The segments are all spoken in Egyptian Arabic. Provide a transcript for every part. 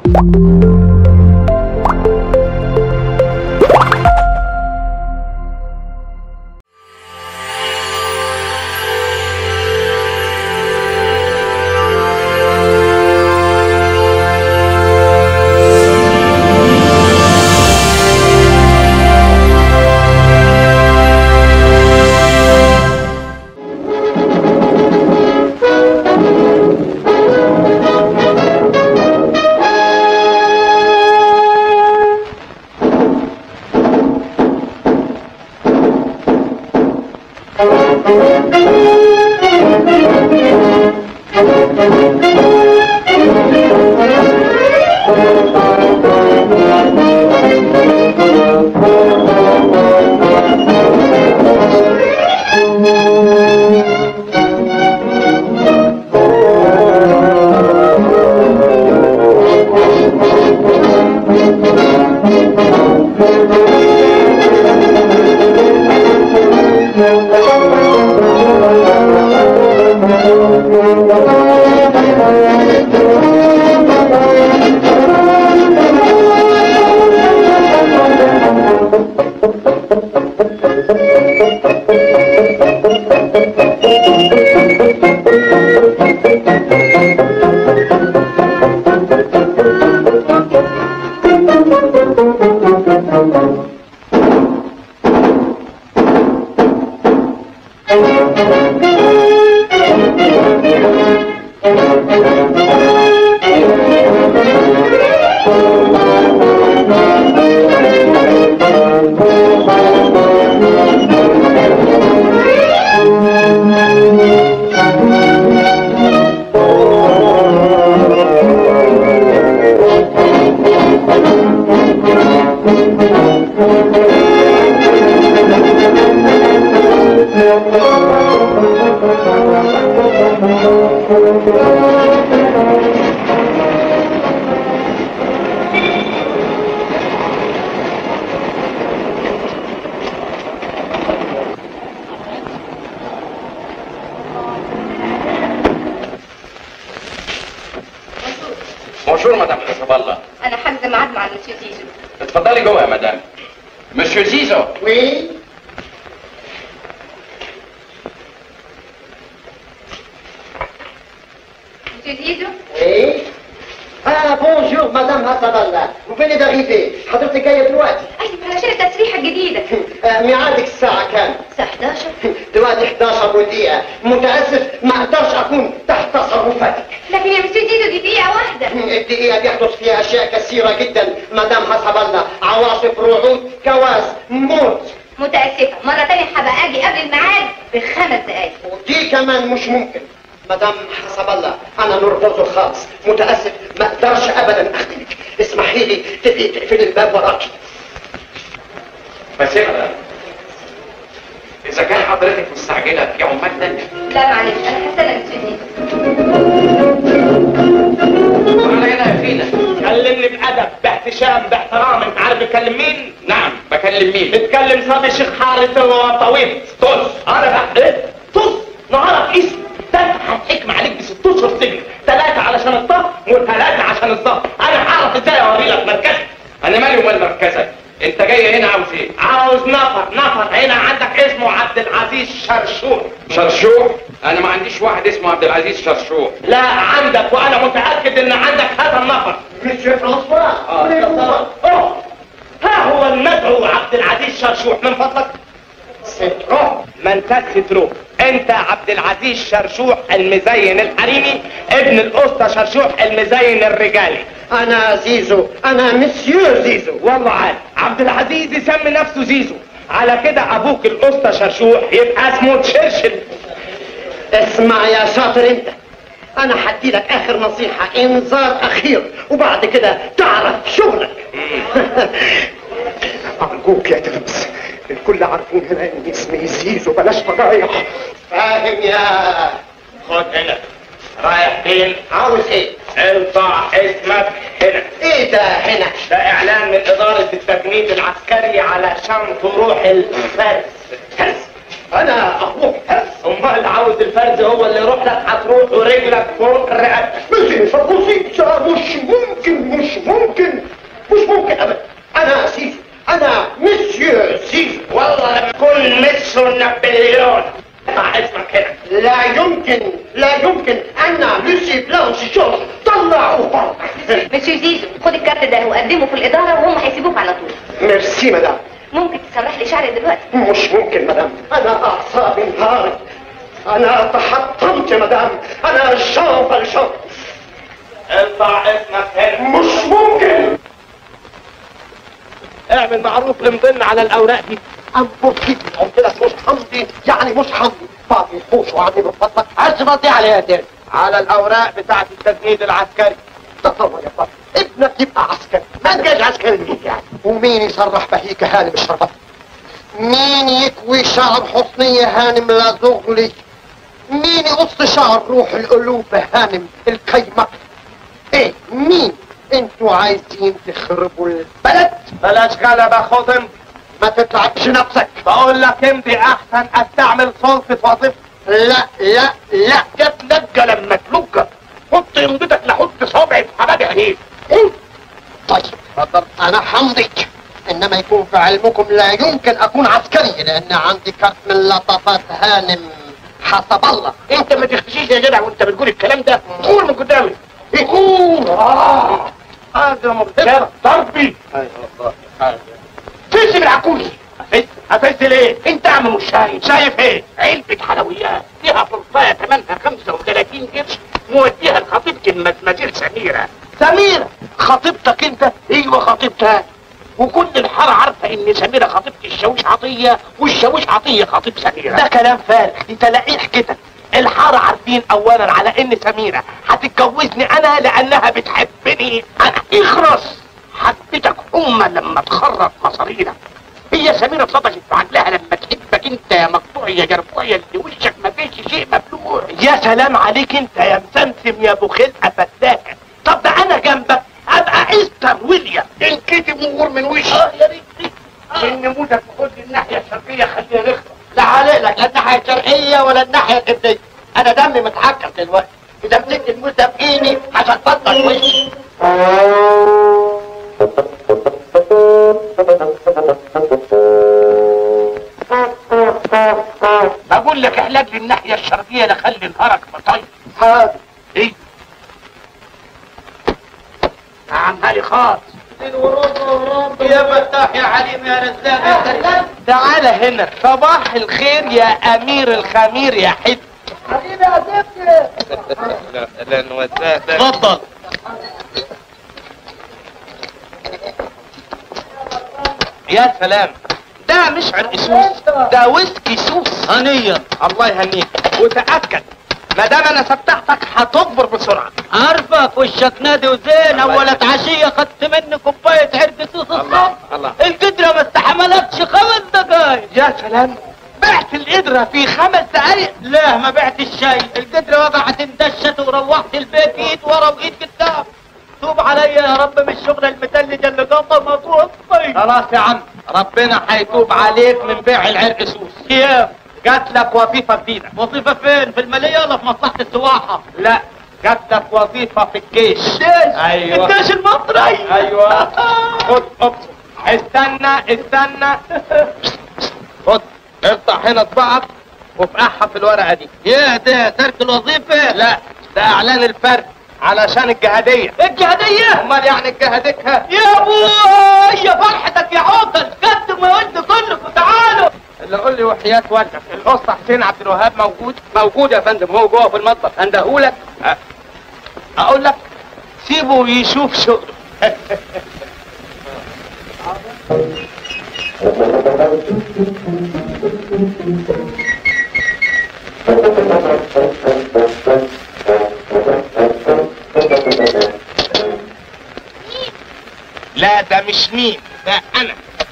بونجور مدام حسب الله انا حاجزه ميعاد مع المسيو زيزو اتفضلي جوه يا مدام مسيو زيزو وي مسيو زيزو وي اه بونجور مدام حسب الله وفيني داريفي حضرتك جايه دلوقتي ايوه علشان التسريحه الجديده آه ميعادك الساعه كام الساعه 11 دلوقتي 11 ودقيقه متاسف ما اقدرش اكون تحت تصرفاتك لكن يا مسيو زيزو دي دقيقه واحده الدقيقة بيحدث فيها أشياء كثيرة جدا مدام حسب الله عواصف رعود كواس موت متاسفه مره تانية هبقى اجي قبل الميعاد بخمس دقايق ودي كمان مش ممكن مدام حسب الله أنا نرفضه خالص متأسف ما أقدرش أبدا أخدمك اسمحي لي تبقي تقفلي الباب وراكي بس يا مدام اذا كان حضرتك مستعجله في عمال تانية لا معلش انا هستنى مسيو زيزو تعالى هنا يا فينا كلمني بأدب باحتشام باحترام انت عارف بتكلم مين؟ نعم بكلم مين بتكلم صافي الشيخ حارث وطويل طز انا بقى ايه؟ طز نهارك اسم ده انت هتحكم عليك بست اشهر سجن ثلاثة علشان الطه وثلاثة عشان الظهر انا هعرف ازاي اوري لك مركزي انا مالي ومال مركزك انت جاي هنا عاوز ايه عاوز نفر نفر هنا عندك اسمه عبد العزيز شرشور شرشوح انا ما عنديش واحد اسمه عبد العزيز شرشوح لا عندك وانا متأكد ان عندك هذا النفر مسيو فرانسوا أوه. ها هو المدعو عبد العزيز شرشوح من فضلك سترو ما انت سترو انت عبد العزيز شرشوح المزين الحريمي ابن الاسطى شرشوح المزين الرجالي أنا زيزو أنا مسيو زيزو والله عال عبد العزيز يسمي نفسه زيزو على كده ابوك الاسطى شرشوح يبقى اسمه تشرشل اسمع يا شاطر انت انا هدي لك اخر نصيحة انذار اخير وبعد كده تعرف شغلك أرجوك يا تلمس الكل عارفين هنا إن اسمي زيزو بلاش فضايح فاهم يا خد هنا رايح فين عاوز ايه ارفع اسمك هنا ايه ده هنا ده اعلان من ادارة التجنيد العسكري علشان تروح الفرز فرز انا اروح فرز امال عاوز الفرز هو اللي يروح لك هتروح ورجلك فوق رقبتك بس بسيطة مش ممكن مش مش زيزو خد الكارت ده وقدمه في الاداره وهم هيسيبوك على طول ميرسي مدام ممكن تسرح لي شعري دلوقتي مش ممكن مدام انا اعصابي انهارت انا تحطمت يا مدام انا شوف الشوف ارفع اسمك هنا مش ممكن اعمل معروف امضن على الاوراق دي انظر كده قلت لك مش حمدي يعني مش حمدي بعد يخوش وعني من فضلك عايز تفضي عليها تاني على الاوراق بتاعت التجنيد العسكري تصور يا فضل ابنك يبقى عسكري ما تجيش عسكري ليك يعني ومين يصرح بهيك هانم الشربت مين يكوي شعر حسنية هانم لازغلي مين يقص شعر روح القلوب هانم الكيمة ايه مين انتوا عايزين تخربوا البلد بلاش غلبة خدم ما تتعبش نفسك بقول لك امضي احسن استعمل سلطة وظيفتي لا لا لا يا تلجة لما تلجة حط امضتك لحط صابعي في حباب عينيك طيب اتفضل انا حمضك انما يكون في علمكم لا يمكن اكون عسكري لان عندي كارت من لطفات هانم حسب الله انت ما تخشيش يا جدع وانت بتقول الكلام ده قول من قدامي قول اه هذا مرتبط ضربي فز من العكوزي افز افز ليه انت يا عم مش شايف شايف ايه علبة حلويات فيها فرصاية ثمنها 35 قرش موديها لخطيبتي المزمزيل سميرة سميرة خطيبتك انت ايوه خطيبتها وكل الحارة عارفة ان سميرة خطيبة الشاويش عطية والشاويش عطية خطيب سميرة ده كلام فارغ دي تلاقيه حكتك الحارة عارفين اولا على ان سميرة هتتجوزني انا لانها بتحبني انا اخرس حبيتك امة لما تخرب مصارينا هي سميرة صدقت في عقلها لما تحبك انت يا مقطوع يا جربوع اللي وشك ما فيش شيء مبلوع يا سلام عليك انت يا مسمسم يا ابو خلقه فتاكه طب ده انا جنبك ابقى استر ويليام انكتب نور من وشي اه يا ريت ان نموذج خد الناحيه الشرقيه خليها نخطر لا عليك لا الناحية الشرقية ولا الناحية القبلية انا دمي متحكم دلوقتي اذا مسكت الموسى بايدي عشان تفضل وشي بقول لك احلق لي الناحيه الشرقيه لخلي نهارك مطيب هذا ايه عمها لي خاص يا فتاح يا عليم يا رزاق يا كريم تعال هنا صباح الخير يا امير الخمير يا حد حبيبي يا زفتي اهلا وسهلا اتفضل يا سلام ده مش عرق سوس ده ويسكي سوس هنيا الله يهنيك وتاكد ما دام انا فتحتك هتكبر بسرعه عارفك وشك نادي وزين اول عشية خدت مني كوباية عرق سوس الصبح الله القدرة ما استحملتش خمس دقايق يا سلام بعت القدرة في خمس دقايق لا ما بعت الشاي القدرة وقعت اندشت وروحت البيت ايد ورا وايد قدام توب عليا يا رب من الشغل المتلج اللي قطمك وطي خلاص يا عم ربنا هيتوب عليك من بيع العرق سوس كيف جات لك وظيفة جديدة وظيفة فين في المالية ولا في مصلحة السواحة لا جات لك وظيفة في الجيش الجيش ايوه الجيش المصري ايوه خد ابصر استنى استنى خد افتح هنا صباعك وفقعها في الورقة دي يا ده ترك الوظيفة لا ده اعلان الفرق علشان الجهادية الجهادية امال يعني الجهادتها يا ابوي يا فرحتك يا عقل قدموا يا ولد كلكم تعالوا اللي قول لي وحياة والدك القصة حسين عبد الوهاب موجود موجود يا فندم هو جوه في المطبخ اندهولك أ- اقول لك سيبه يشوف شغله لا ده مش مين ده انا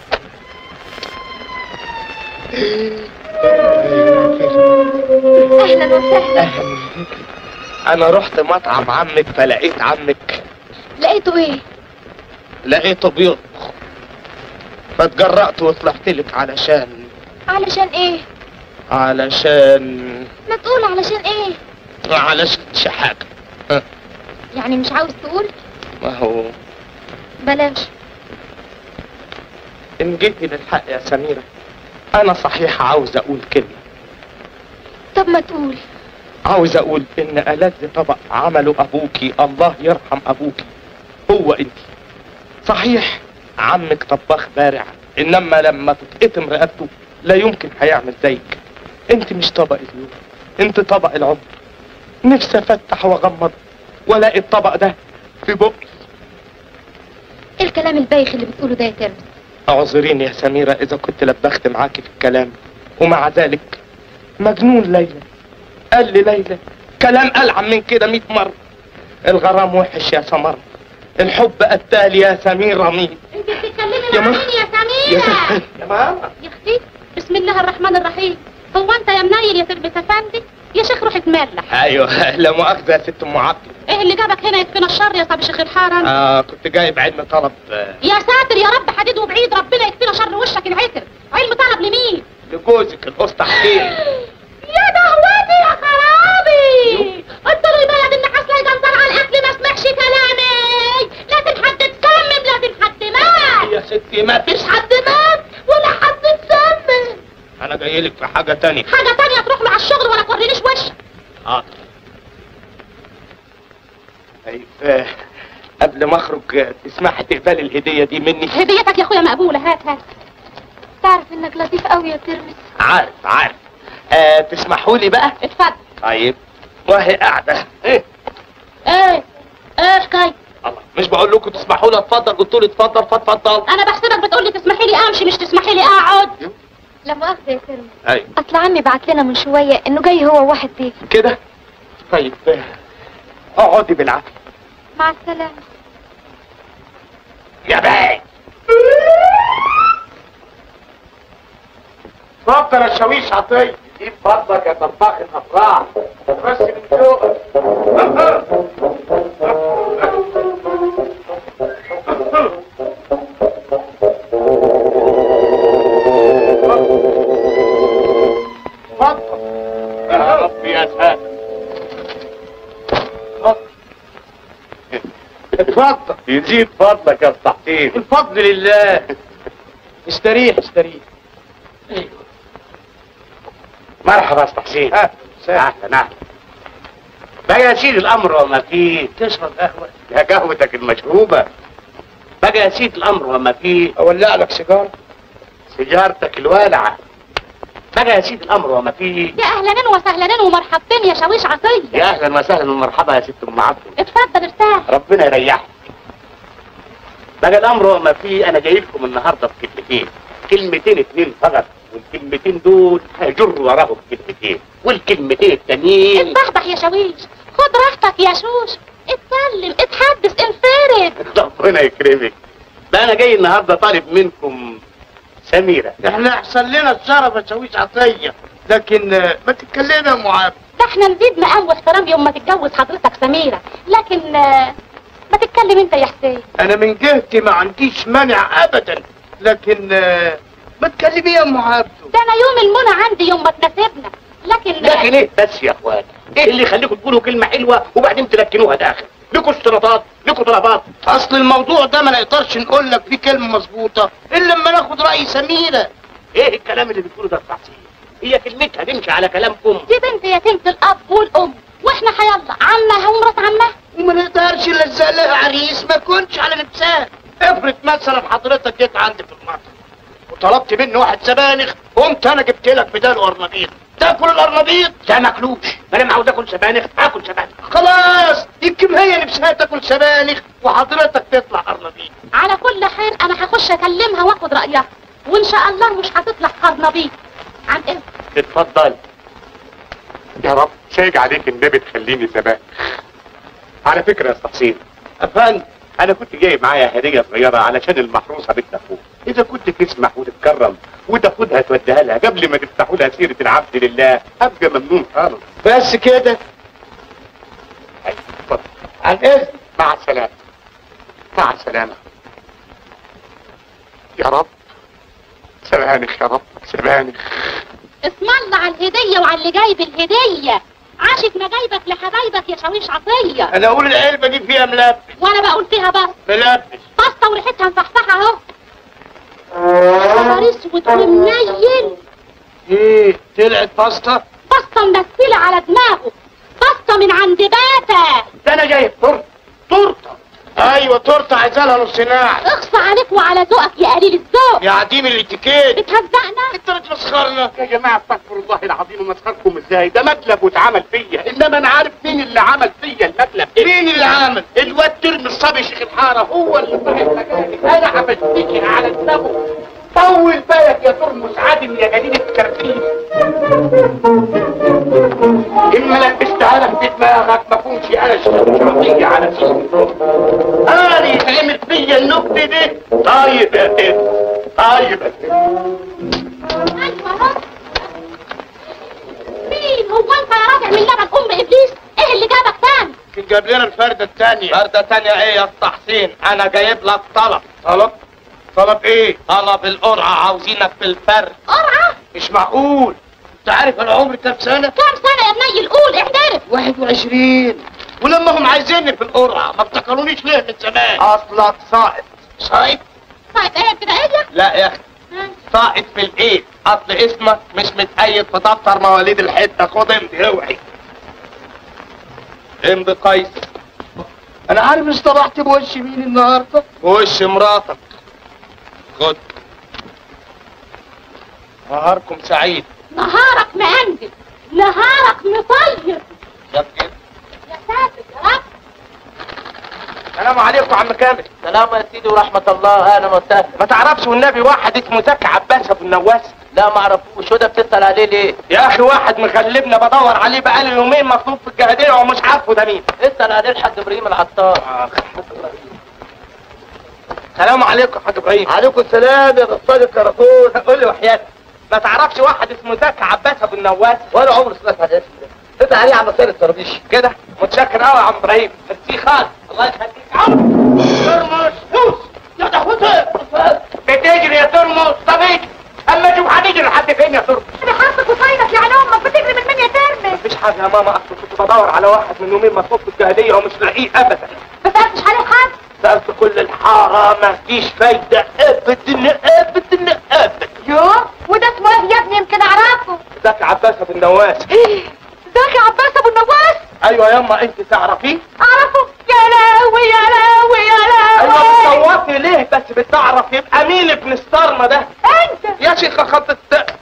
اهلا وسهلا انا رحت مطعم عمك فلقيت عمك لقيته ايه لقيته بيطبخ فاتجرأت وطلعت لك علشان علشان ايه علشان ما تقول علشان ايه علشان شي حاجة ها، يعني مش عاوز تقول ما هو بلاش ان جيتي للحق يا سميرة انا صحيح عاوز اقول كلمة طب ما تقول عاوز اقول ان ألذ طبق عمله ابوكي الله يرحم ابوكي هو انت صحيح عمك طباخ بارع انما لما تتقطم رقبته لا يمكن هيعمل زيك انت مش طبق اليوم انت طبق العمر نفسي افتح واغمض والاقي الطبق ده في بقي ايه الكلام البايخ اللي بتقوله ده يا ترمس اعذريني يا سميرة اذا كنت لبخت معاكي في الكلام ومع ذلك مجنون ليلى قال لي ليلى كلام ألعن من كده مئة مرة الغرام وحش يا سمر الحب قتال يا سميرة مين انت بتتكلمي يا مع ما- مين يا يا سميرة سميرة يا ماما يا اختي بسم الله الرحمن الرحيم هو انت يا منايل يا تربة افندي يا شيخ روح اتملح ايوه لا مؤاخذة يا ست ام عبد ايه اللي جابك هنا يكفينا الشر يا صاحب شيخ الحارم آه كنت جايب علم طلب آه، يا ساتر يا رب حديد وبعيد ربنا يكفينا شر وشك العتر علم طلب لمين لجوزك القسط حكيم يا دهوتي يا خرابي قلت له البلد ان حصل يجنطر على الاكل ما سمعش كلامي لازم حد تسمم لازم حد مات يا ستي ما فيش مفيش حد مات ولا حد تسمم انا جاي لك في حاجة تانية حاجة تانية تروح له على الشغل ولا تورينيش وشك حاضر طيب آه، قبل ما اخرج آه، تسمحي تقبلي الهدية دي مني هديتك يا اخويا مقبولة هات هات تعرف انك لطيف قوي يا ترمس عارف عارف آه تسمحوا لي بقى اتفضل طيب وهي قاعدة ايه ايه ايه حكاية الله مش بقول لكم تسمحوا لي اتفضل قلت لي اتفضل فاتفضل انا بحسبك بتقولي تسمحي لي امشي مش تسمحي لي اقعد لا مؤاخذة يا ترمس ايوه اصل عمي بعت لنا من شوية انه جاي هو وواحد ضيف كده طيب آه، اقعدي بالعافية مع السلامة يا باي اتفضل يا شاويش عطية جيب فضلك يا طباخ الافراح بس من ذوقك اتفضل يا رب يا ساتر اتفضل يزيد فضلك يا التحطيم الفضل لله استريح استريح مرحبا يا أستاذ حسين ها اهلا اهلا بقى يا سيدي الامر وما فيه تشرب قهوة يا قهوتك المشروبة بقى يا سيدي الامر وما فيه اولع لك سيجارة سيجارتك الوالعة بقى يا سيدي الامر وما فيه يا اهلا وسهلا ومرحبتين يا شاويش عطية يا اهلا وسهلا ومرحبا يا ست ام عبد اتفضل ارتاح ربنا يريحك بقى الامر وما فيه انا جاي لكم النهارده بكلمتين كلمتين اتنين فقط والكلمتين دول هيجروا وراهم كلمتين والكلمتين التانيين اتصحبح يا شاويش خد راحتك يا شوش اتكلم اتحدث انفرد ربنا يكرمك بقى انا جاي النهارده طالب منكم سميرة احنا احسن لنا الشرف يا شاويش عطية لكن آه، ما تتكلمي يا معاذ ده احنا نزيد مقام واحترام يوم ما تتجوز حضرتك سميرة لكن آه، ما تتكلم انت يا حسين انا من جهتي ما عنديش مانع ابدا لكن آه، ما تكلمي يا ام عبده ده انا يوم المنى عندي يوم ما تناسبنا لكن لكن ايه بس يا اخوان ايه اللي يخليكم تقولوا كلمة حلوة وبعدين تركنوها داخل لكم اشتراطات لكم طلبات اصل الموضوع ده ما نقدرش نقول لك فيه كلمه مظبوطه الا لما ناخد راي سميره ايه الكلام اللي بتقوله ده التحصيل هي كلمتها تمشي على كلامكم دي بنت يتيمة الاب والام واحنا حيلا عمها ومرات عمها وما نقدرش نلزق لها عريس ما كنتش على نفسها افرض مثلا حضرتك جيت عندي في المطعم وطلبت مني واحد سبانخ قمت انا جبت لك بداله قرنبيط تاكل القرنبيط ده ماكلوش ما انا عاوز اكل سبانخ اكل سبانخ خلاص يمكن هي نفسها تاكل سبانخ وحضرتك تطلع قرنبيط على كل حال انا هخش اكلمها واخد رايها وان شاء الله مش هتطلع قرنبيط عن ايه اتفضل يا رب سايق عليك النبي تخليني سبانخ على فكرة يا أستاذ حسين افندم انا كنت جايب معايا هديه صغيره علشان المحروسه بنت اخوك اذا كنت تسمح وتتكرم وتاخدها توديها لها قبل ما تفتحوا لها سيره العبد لله ابقى ممنون خالص بس كده أيوة، اتفضل عن اذن مع السلامه مع السلامه يا رب سبانخ يا رب سبانخ اسم الله على الهدية وعلى اللي جايب الهدية عاشت ما جايبك لحبايبك يا شاويش عطية انا اقول العلبه دي فيها ملبس وانا بقول فيها بس ملبس بسطة وريحتها مفحفحة اهو خبر اسود ومنيل ايه طلعت باستا بسطة منسلة على دماغه بسطة من عند باتا ده انا جايب تورته تورته ايوه تورته عايزه لها نص ناعم اخصى عليك وعلى ذوقك يا قليل الذوق يا عديم الاتيكيت بتهزقنا انت بتمسخرنا يا جماعه استغفر الله العظيم مسخركم ازاي ده مقلب واتعمل فيا انما انا عارف مين اللي عمل فيا المقلب مين اللي عمل؟ الواد ترمي الصبي شيخ الحاره هو اللي صاحب مكانك انا حبشتكي على دماغه طول بالك يا ترمس عادم يا جديد الترتيب اما لبستها لك في دماغك ما كنتش انا شرطيه على سيدي انا يتعمل فيا النكت دي طيب يا تيت طيب يا تيت ايوه اهو مين هو انت يا راجع من لبن ام ابليس ايه اللي جابك تاني كان جاب لنا الفردة التانية فردة تانية ايه يا اسطى حسين انا جايب لك طلب طلب طلب ايه؟ طلب القرعة عاوزينك في الفرد قرعه مش معقول انت عارف انا عمري كام سنة؟ كام سنه يا بني القول اعترف 21 ولما هم عايزيني في القرعة ما افتكرونيش ليه من زمان اصلك ساقط صحيح؟ طيب ايه ابتدائيه لا يا اخي ساقط في الايد اصل اسمك مش متأيد في دفتر مواليد الحتة خد امضي اوعي امضي قيس انا عارف اصطبحت بوش مين النهارده؟ وش مراتك خد نهاركم سعيد نهارك مهندس نهارك مطير شاف كده يا ساتر يا رب السلام عليكم يا عم كامل سلام يا سيدي ورحمة الله اهلا وسهلا ما تعرفش والنبي واحد اسمه زكي عباس ابو النواس لا ما اعرفوش وده بتسأل عليه ليه يا اخي واحد مغلبنا بدور عليه بقالي يومين مطلوب في الجهادية ومش عارفه ده مين اسأل عليه الحاج ابراهيم العطار السلام عليكم يا حاج ابراهيم عليكم السلام يا بطال الكراتون قول لي وحياتك ما تعرفش واحد اسمه زكي عباس ابو النواس ولا عمري سمعت عن الاسم ده انت عليه على مسار الطرابيش كده متشكر قوي يا عم ابراهيم ميرسي خالص الله يخليك عم ترمس فوز يا ده بتجري يا ترمس طب اجري اما شوف هتجري لحد فين يا ترمس انا حاسك وصايدك يعني امك بتجري من مين يا ترمي مفيش حاجه يا ماما اصل كنت بدور على واحد من يومين مصروف في الجهاديه ومش لاقيه ابدا ما سالتش عليه حد سالت كل الحاره مفيش فايده ابدا ابدا ابدا يوه وده اسمه ايه يا ابني يمكن اعرفه زكي عباس ابو النواس زكي عباس ابو النواس ايوه ياما انت تعرفيه اعرفه يا لهوي يا لهوي يا ايوه لهوي بتصوتي ليه بس بتعرف يبقى مين ابن ستارنا ده انت يا شيخة خطت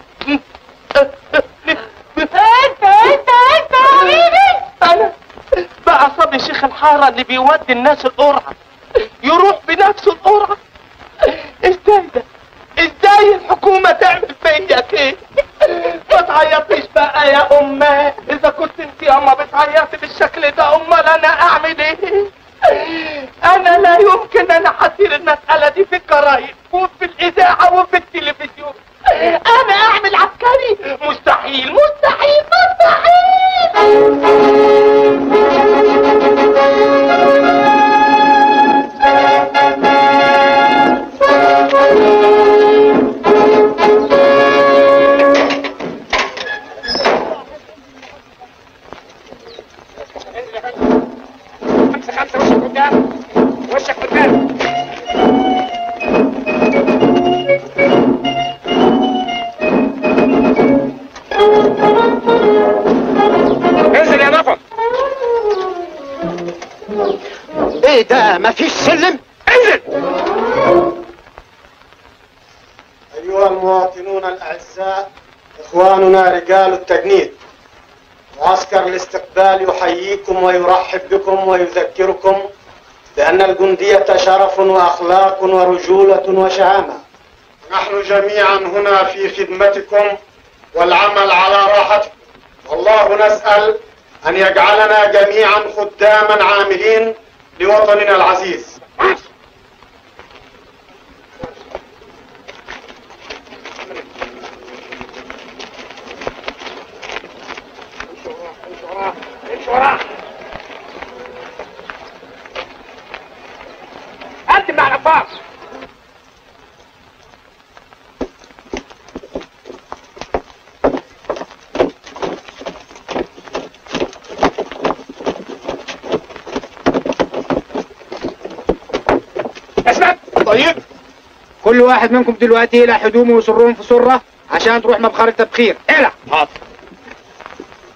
انت انت انت يا حبيبي انا بقى صبي شيخ الحارة اللي بيودي الناس القرعة يروح بنفسه القرعة ازاي ده ازاي الحكومة تعمل فيا كده ما تعيطيش بقى يا امه اذا كنت انت يا اما بتعيطي بالشكل ده امال انا اعمل ايه انا لا يمكن انا حصير المسألة دي في الجرايد وفي الاذاعة وفي التلفزيون انا اعمل عسكري مستحيل مستحيل مستحيل خمسة خمسة وشك قدام وشك قدام انزل يا نفر ايه ده مفيش سلم انزل أيها المواطنون الأعزاء إخواننا رجال التجنيد معسكر الاستقبال يحييكم ويرحب بكم ويذكركم بأن الجندية شرف وأخلاق ورجولة وشهامة نحن جميعا هنا في خدمتكم والعمل على راحتكم والله نسأل أن يجعلنا جميعا خداما عاملين لوطننا العزيز امشي وراه قدم مع العباس اسمع طيب كل واحد منكم دلوقتي يقلع هدومه ويسرهم في سرة عشان تروح مبخرة تبخير اقلع حاضر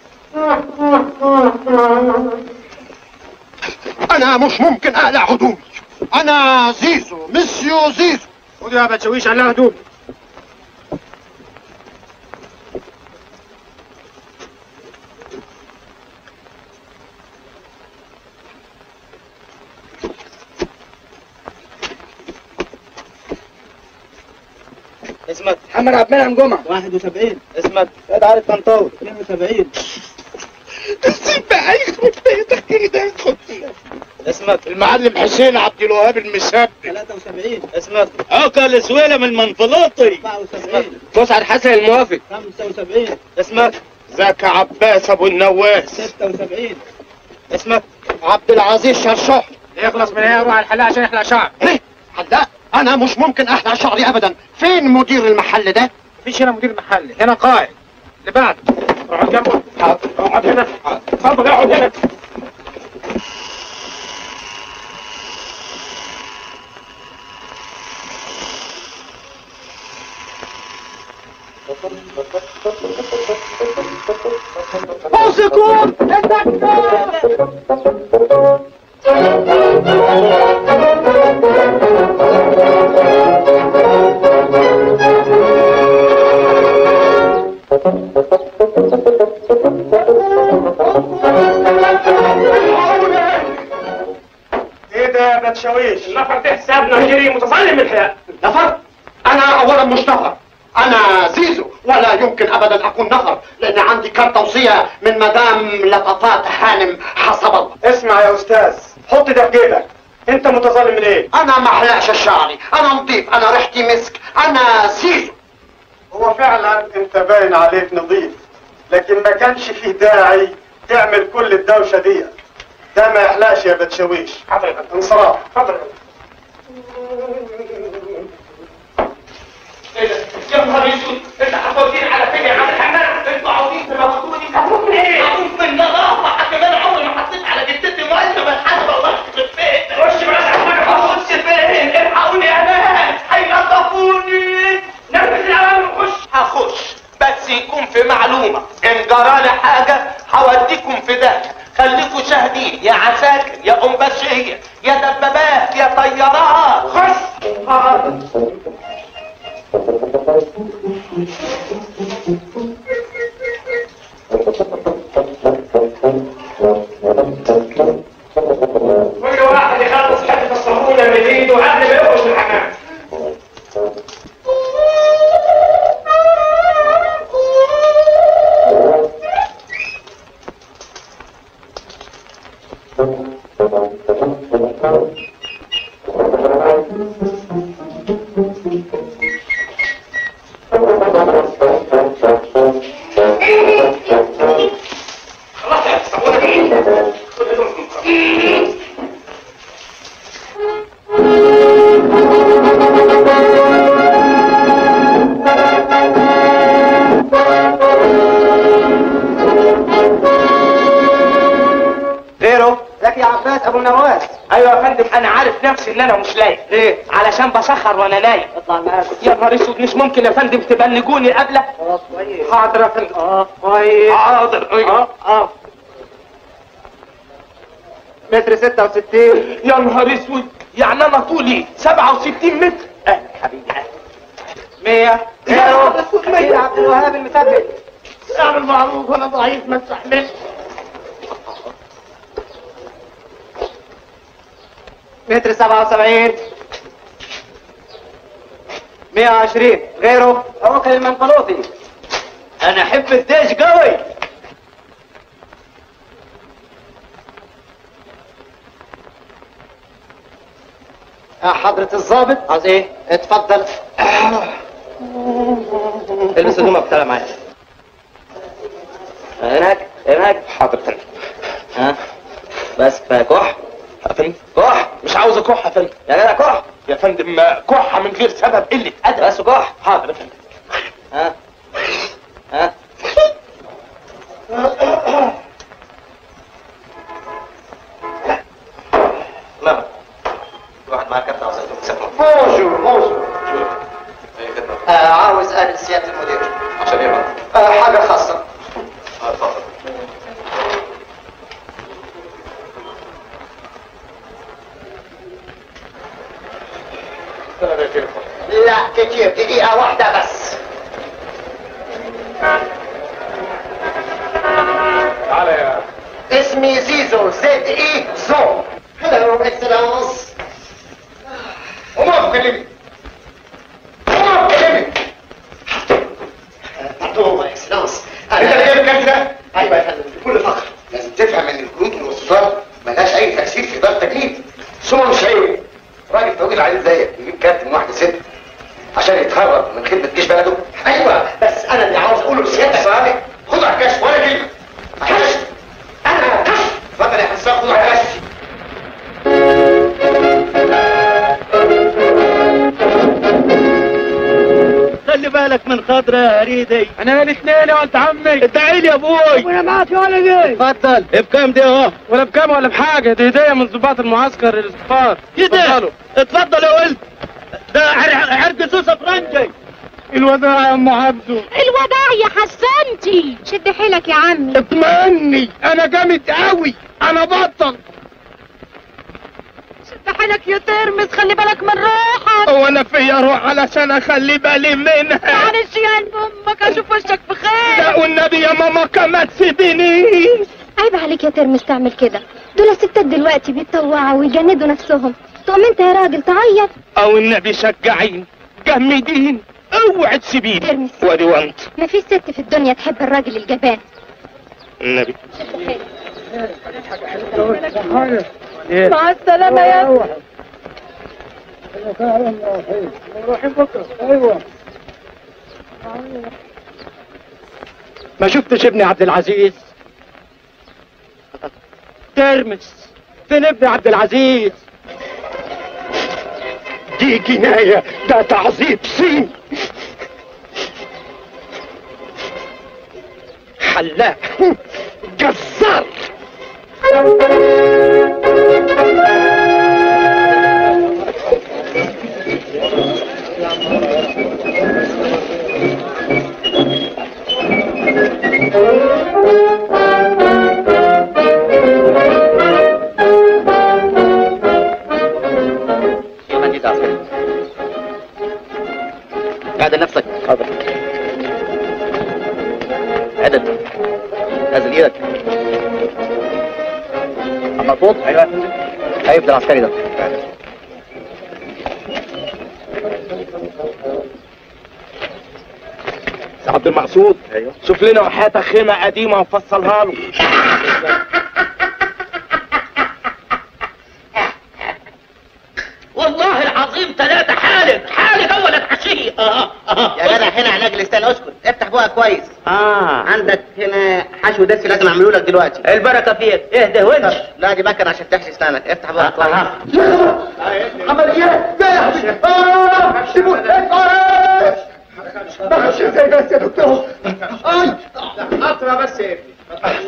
انا مش ممكن اقلع هدومي انا زيزو مسيو زيزو خد يا بتشويش على هدوم اسمك محمد عبد المنعم جمعه 71 اسمك سيد علي الطنطاوي 72 السيب بقى يخرب بيتك كده يدخل اسمك المعلم حسين عبد الوهاب المسبي 73 اسمك عقل سويلة من المنفلوطي 74 مسعد حسن الموافق 75 اسمك زكي عباس ابو النواس 76 اسمك عبد العزيز شرشوح يخلص من هنا يروح على الحلاق عشان يحلق شعر ايه حلاق انا مش ممكن احلق شعري ابدا فين مدير المحل ده مفيش هنا مدير محلي هنا قائد اللي بعد اقعد جنبه اقعد هنا اتفضل اقعد هنا ايه ده يا بتشاويش النفر ده حساب نيجيري متظلم الحياة نفر انا اولا مش نفر انا زيزو ولا يمكن ابدا اكون نفر لان عندي كارت توصيه من مدام لطفات هانم حسب الله اسمع يا استاذ حط ده في جيبك انت متظلم من ايه انا ما احلقش شعري انا نظيف انا ريحتي مسك انا زيزو هو فعلا انت باين عليك نظيف لكن ما كانش فيه داعي تعمل كل الدوشه دي ده ما يحلاش يا بتشاويش حضرتك انصراف اتفضل ايه ده؟ يا نهار اسود انت حطيتين على فين يا عم الحمام انتوا عاوزين تموتوني تموتوني ايه؟ هموت من نظافه كمان عمري ما حطيت على جدتي ميه بس حسب الله يخرب بيتك خش بس اخش فين؟ الحقوني يا ناس هينضفوني نفذ الاوامر وخش هخش بس يكون في معلومة ان جرالي حاجة هوديكم في ده خليكوا شاهدين يا عساكر يا ام بشية يا دبابات يا طيارات خش كل واحد يخلص حته الصابونه من ايده قبل ما يخرج من الحمام خلاص يا الصابونه دي غيره زكي عباس ابو نواس ايوه يا فندم انا عارف نفسي ان انا مش لايق ليه علشان بسخر وانا نايم اطلع معاك يا نهار اسود مش ممكن يا فندم تبلجوني قبلك اه كويس حاضر يا فندم اه كويس حاضر اه اه متر 66 يا نهار اسود يعني انا طولي 67 متر اهلا حبيبي اهلا 100 غيره سيد عبد الوهاب المثبت اعمل معروف انا ضعيف ما استحملش متر 77 120 غيره عوكل المنفلوطي انا احب الديش قوي يا حضرة الضابط عاوز ايه؟ اتفضل البس هدومك وتعالى معايا هناك هناك حاضر فندم ها بس كفايه كح يا فندم كح مش عاوز اكح يا فندم يا جدع كح يا فندم كحة من غير سبب قلة أدب بس كح حاضر يا فندم ها ها لا واحد معاه كارت عاوز يكسبها بونجور بونجور اي خدمة آه عاوز اقابل سيادة المدير عشان ايه يا فندم؟ آه حاجة خاصة اه اتفضل لا كتير دقيقة واحدة بس تعالى يا اسمي زيزو زد اي زو هلو اكسلانس قوم اقف كلمني قوم اقف كلمني باردون اكسلانس انت اللي جايب الكارت ده ايوه يا فندم في كل فقرة لازم تفهم ان الكروت والوصفات ملهاش اي تاثير في اداره التكليف ثم مش عيب راجل طويل عليه زيك يجيب كارت من واحده ست عشان يتهرب من خدمه جيش بلده ايوه بس انا اللي عاوز اقوله لسيادتك صالح خد على الكشف ولا كلمه كشف انا كشف اتفضل يا حسام خد على الكشف خلي بالك من خاطري يا هريدي انا الاثنين يا ولد عمي ادعي لي يا ابوي وانا معك يا ولدي اتفضل بكام دي اهو ولا بكام ولا بحاجه دي هديه من ضباط المعسكر الصفار كده اتفضلوا. اتفضل يا ولد ده عر- عرق سوسه فرنجي الوداع يا ام عبده الوداع يا حسنتي شد حيلك يا عمي اطمئني انا جامد قوي انا بطل شد حيلك يا ترمس خلي بالك من روحك هو انا فيا اروح علشان اخلي بالي منها معلش يا قلب امك اشوف وشك بخير لا والنبي يا ماما كمان تسيبينيش عيب عليك يا ترمس تعمل كده دول ستات دلوقتي بيتطوعوا ويجندوا نفسهم تقوم انت يا راجل تعيط او النبي شجعين جمدين اوعي تسيبيني ترمس وادي وانت مفيش ست في الدنيا تحب الراجل الجبان النبي مع السلامة يا ابني ما شفتش ابني عبد العزيز ترمس فين ابني عبد العزيز دي جناية ده تعذيب سين حلاق جزار يا مجيد عسكري اعدل نفسك حاضر عدل نزل ايدك مظبوط ايوه هيفضل العسكري ده عبد المقصود ايوه شوف لنا وحياتك خيمة قديمة وفصلها له والله العظيم ثلاثة حالق حالق أول عشية اه اه يا جدع هنا علاج لسان اسكت افتح بقى كويس اه عندك هنا حشو دس لازم اعمله لك دلوقتي البركة فيك اهدى ونش لا دي مكنه عشان تحشي اسنانك افتح بقى كويس عمليات لا يا حبيبي اه سيبوه اه بخش ازاي بس يا دكتور اي اطلع بس يا ابني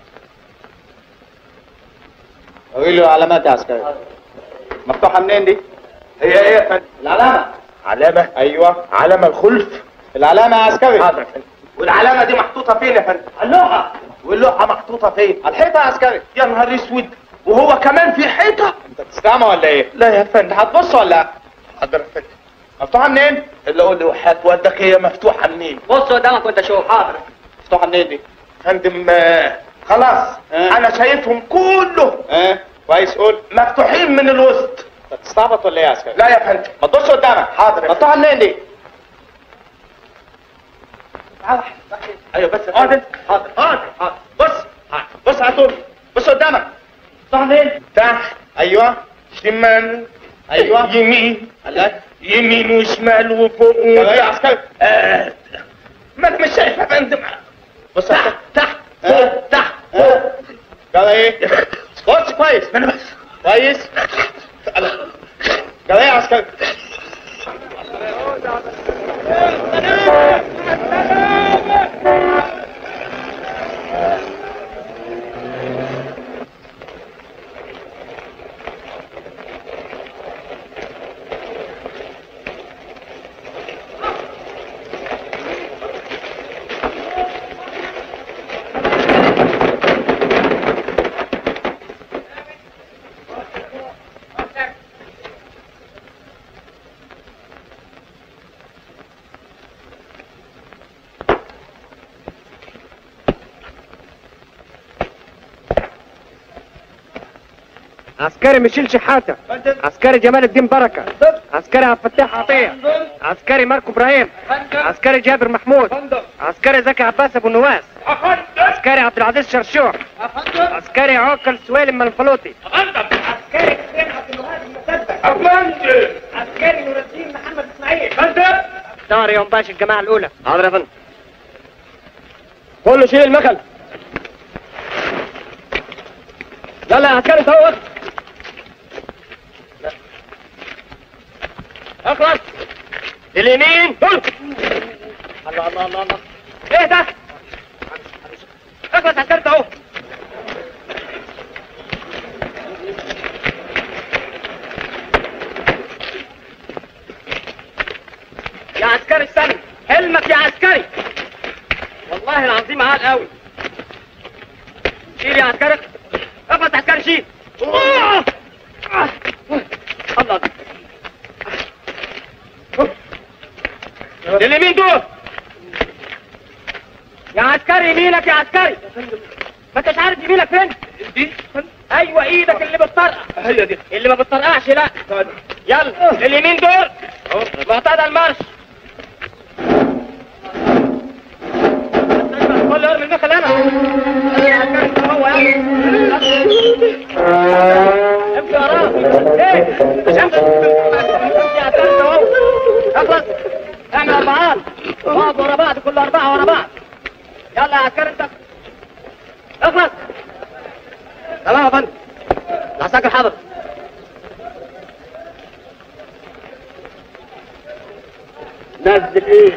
قول له علامات يا عسكري مفتوحة منين دي؟ هي ايه يا فندم؟ العلامه علامة ايوه علامة الخلف العلامه يا عسكري حاضر يا فندم والعلامة دي محطوطة فين يا فندم؟ اللوحة واللوحة محطوطة فين؟ على الحيطه يا عسكري يا نهار اسود وهو كمان في حيطة انت بتستعمى ولا ايه لا يا فندم هتبص ولا لا حاضر يا فندم مفتوحه منين اللي قول لي وحياة والدك هي مفتوحة منين؟ بص قدامك وانت شوف حاضر مفتوحه منين دي فندم آه، خلاص آه. انا شايفهم كله اه كويس قول مفتوحين من الوسط انت بتستعبط ولا ايه يا عسكري لا يا فندم ما تبص قدامك حاضر يا مفتوحه منين دي ايوه بس حاضر حاضر حاضر حاضر بص حاضر. بص على طول بص قدامك صح فين تحت ايوه شمال أيوة. يمين الله يمين وشمال وفوق طب ايه يا وتحت عسكري آه. ما انت مش شايف يا فندم بص يا تحت عسكري تحت آه. فوق تحت فوق آه. كده ايه بص كويس ما انا بس كويس كده ايه يا عسكري عسكري ميشيل شحاتة عسكري جمال الدين بركة عسكري عبد الفتاح عطية عسكري ماركو ابراهيم عسكري جابر محمود عسكري زكي عباس ابو النواس عسكري عبد العزيز شرشوح عسكري عوكل سويلم منفلوطي عسكري حسين عبد الوهاب المسدد عسكري نور الدين محمد اسماعيل دار يوم باشا الجماعة الأولى حاضر يا فندم كله شيل المكن يلا يا عسكري صوت اخلص اليمين دول الله الله الله الله ايه ده اخلص عسكري اهو يا عسكري استنى حلمك يا عسكري والله العظيم عال قوي شيل يا عسكري اخلص عسكري شيل آه! آه! الله لليمين دول يا عسكري يمينك يا عسكري ما انتش عارف يمينك فين دي ايوه ايدك اللي بتطرقع هي دي اللي ما بتطرقعش لا يلا اليمين دول معتاد المارش كل ارمي المخل انا هو امشي وراه ايه مش امشي امشي يا عسكري اهو اخلص اعمل اربعات اقعد ورا بعض كل اربعه ورا بعض يلا يا عسكري انت اخلص تمام يا فندم العساكر حاضر نزل ايه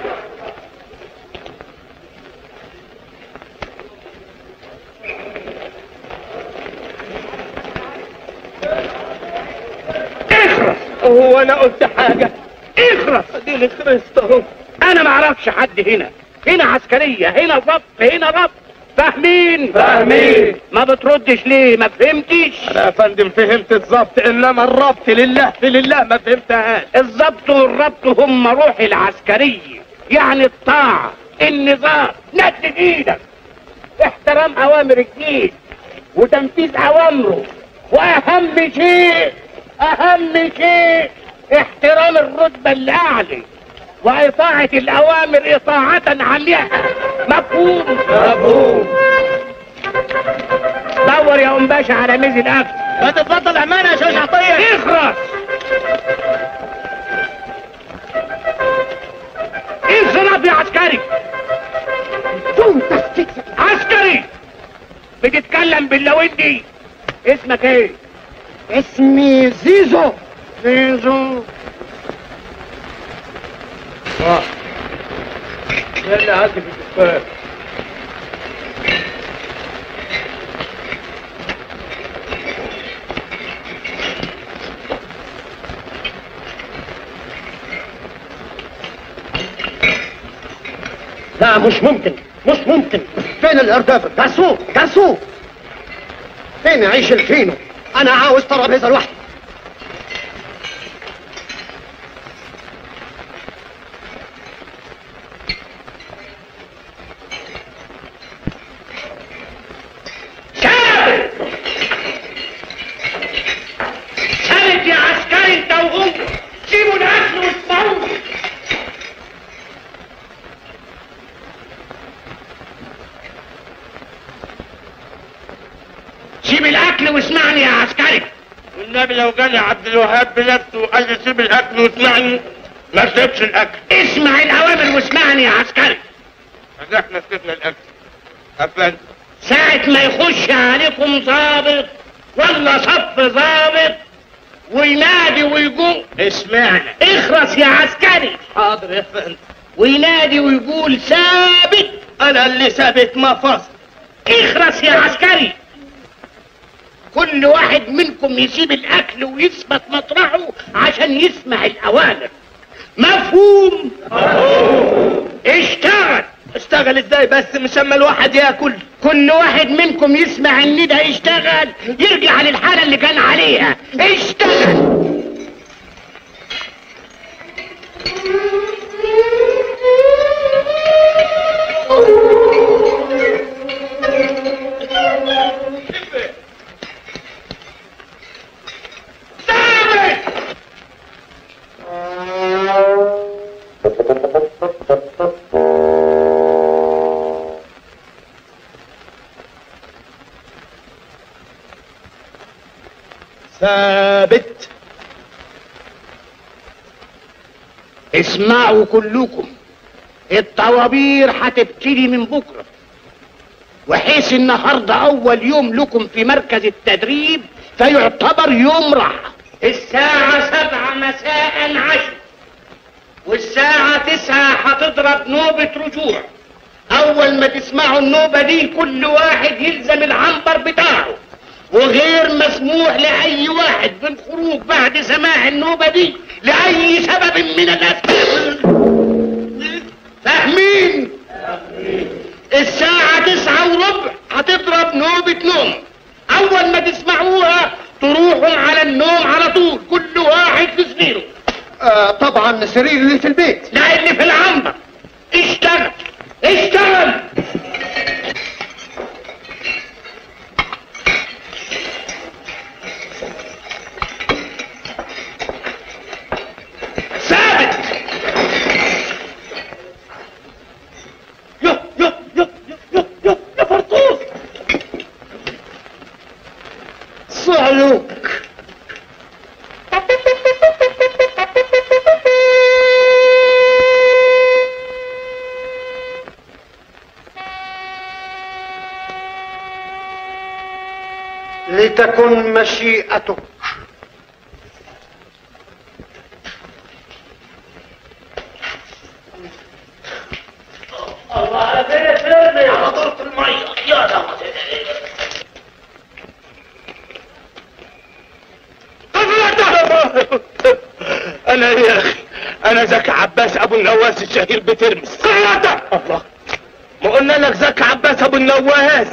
اخرس هو انا قلت حاجة اخرس اديني خرست اهو انا ما اعرفش حد هنا هنا عسكرية هنا ضبط هنا ضبط فاهمين فاهمين. ما بتردش ليه ما فهمتش انا يا فندم فهمت الظبط انما الربط لله في لله ما فهمتهاش الضبط والربط هم روح العسكرية يعني الطاعة النظام ند ايدك احترام اوامر الجيش وتنفيذ اوامره واهم شيء اهم شيء احترام الرتبة الاعلى واطاعة الاوامر اطاعة عمياء مفهوم مفهوم دور يا ام باشا على ميز الاكل ما تتفضل امانه يا شاش عطيه اخرس انصرف يا عسكري عسكري بتتكلم باللوندي اسمك ايه اسمي زيزو زيزو اللي عندي في الدكان لا مش ممكن مش ممكن فين الارداف جرسون جرسون فين يعيش الفينو انا عاوز ترابيزه لوحدي ثابت ثابت يا عسكري انت وهو سيبوا الاكل واسمعوا سيب الاكل واسمعني يا عسكري والنبي لو جالي عبد الوهاب بنفسه وقال لي سيب الاكل واسمعني ما سيبش الاكل اسمع الاوامر واسمعني يا عسكري بس احنا سيبنا الاكل افندم ساعة ما يخش عليكم ظابط ولا صف ظابط وينادي ويقول اشمعنى اخرس يا عسكري حاضر يا فندم وينادي ويقول ثابت انا اللي ثابت ما فصل اخرس يا عسكري كل واحد منكم يسيب الاكل ويثبت مطرحه عشان يسمع الاوامر مفهوم اشتغل اشتغل ازاي بس مش اما الواحد ياكل كل واحد منكم يسمع ان ده يشتغل يرجع للحالة اللي كان عليها اشتغل ثابت اسمعوا كلكم الطوابير هتبتدي من بكره وحيث النهارده اول يوم لكم في مركز التدريب فيعتبر يوم راحه الساعة سبعة مساء عشر والساعة تسعة هتضرب نوبة رجوع أول ما تسمعوا النوبة دي كل واحد يلزم العنبر بتاعه وغير مسموح لأي واحد بالخروج بعد سماع النوبة دي لأي سبب من الأسباب فاهمين؟ الساعة تسعة وربع هتضرب نوبة نوم أول ما تسمعوها تروحوا على النوم على طول كل واحد في سريره آه طبعا سرير اللي في البيت لا اللي في العنبر اشتغل اشتغل ثابت يا يا يا يا يا يا فرطوس صعلوك لتكن مشيئتك الله على فين ترمي على طرف المية يا ده انا يا اخي انا زكي عباس ابو النواس الشهير بترمس الله ما قلنا لك زكي عباس ابو النواس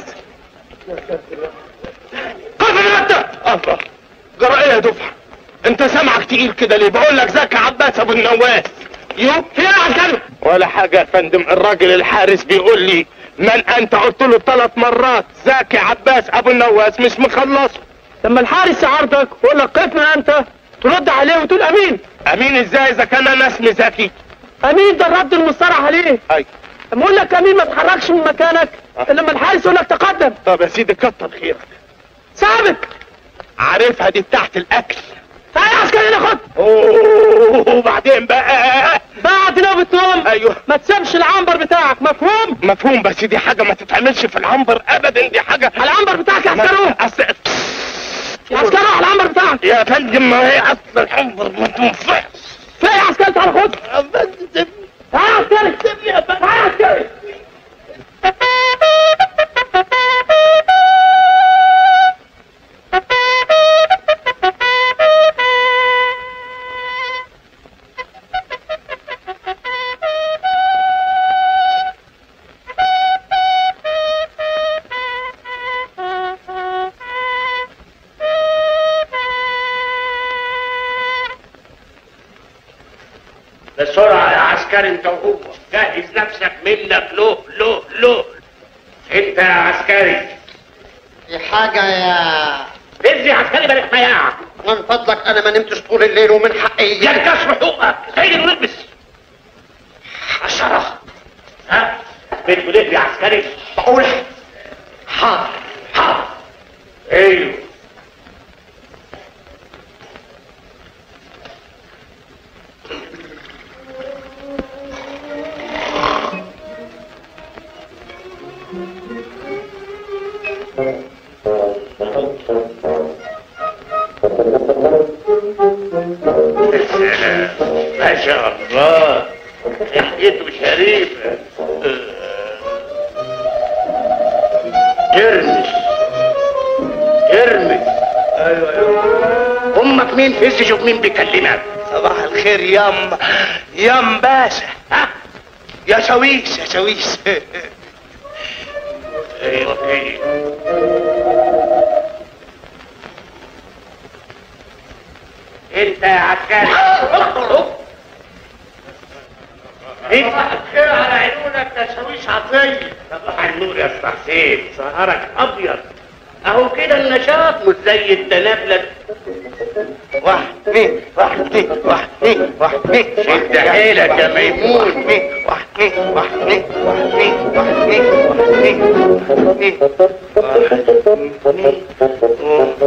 قفل انت الله جرى ايه يا دفعه انت سامعك تقيل كده ليه بقول لك زكي عباس ابو النواس يو في ايه عشان ولا حاجه يا فندم الراجل الحارس بيقول لي من انت قلت له ثلاث مرات زكي عباس ابو النواس مش مخلصه لما الحارس يعارضك ويقول لك قف من انت ترد عليه وتقول امين امين ازاي اذا كان انا اسمي زكي امين ده الرد المصطلح عليه اي لما اقول لك امين ما تتحركش من مكانك الا لما الحارس يقول لك تقدم طب يا سيدي كتر خيرك ثابت عارفها دي بتاعت الاكل تعالى يا عسكري ناخد اوه وبعدين بقى بعد نوبة نوم ايوه ما تسيبش العنبر بتاعك مفهوم مفهوم بس دي حاجه ما تتعملش في العنبر ابدا دي حاجه العنبر بتاعك يا عسكري ما- أصل... يا عسكري روح العنبر بتاعك يا فندم ما هي اصل العنبر ما تنفعش فين يا عسكري تعالى خد تعالى يا عسكري سيبني يا تعالى يا عسكري بسرعة يا عسكري انت وهو جهز نفسك منك له له له انت يا عسكري دي حاجة يا انزل يا عسكري بلاش مياعة من فضلك انا ما نمتش طول الليل ومن حقي يركز حقوقك سيد ونلبس حشرة ها بتقول ايه يا عسكري بقول حاضر حاضر ايوه السلام ما شاء الله لقيته شريفة ترمس ترمس ايوه ايوه امك مين فز شوف مين بيكلمك صباح الخير يام يام باشا ها يا شويش يا شويش ايوه ايه انت يا عسكري انت خير على عيونك تشويش عطيه صباح النور يا استاذ حسين سهرك ابيض اهو كده النشاط مش زي التنابلة واحد اثنين واحد اثنين واحد اثنين واحد اثنين شد حيلك يا ميمون واحد اثنين واحد اثنين واحد اثنين واحد اثنين واحد اثنين واحد اثنين واحد اثنين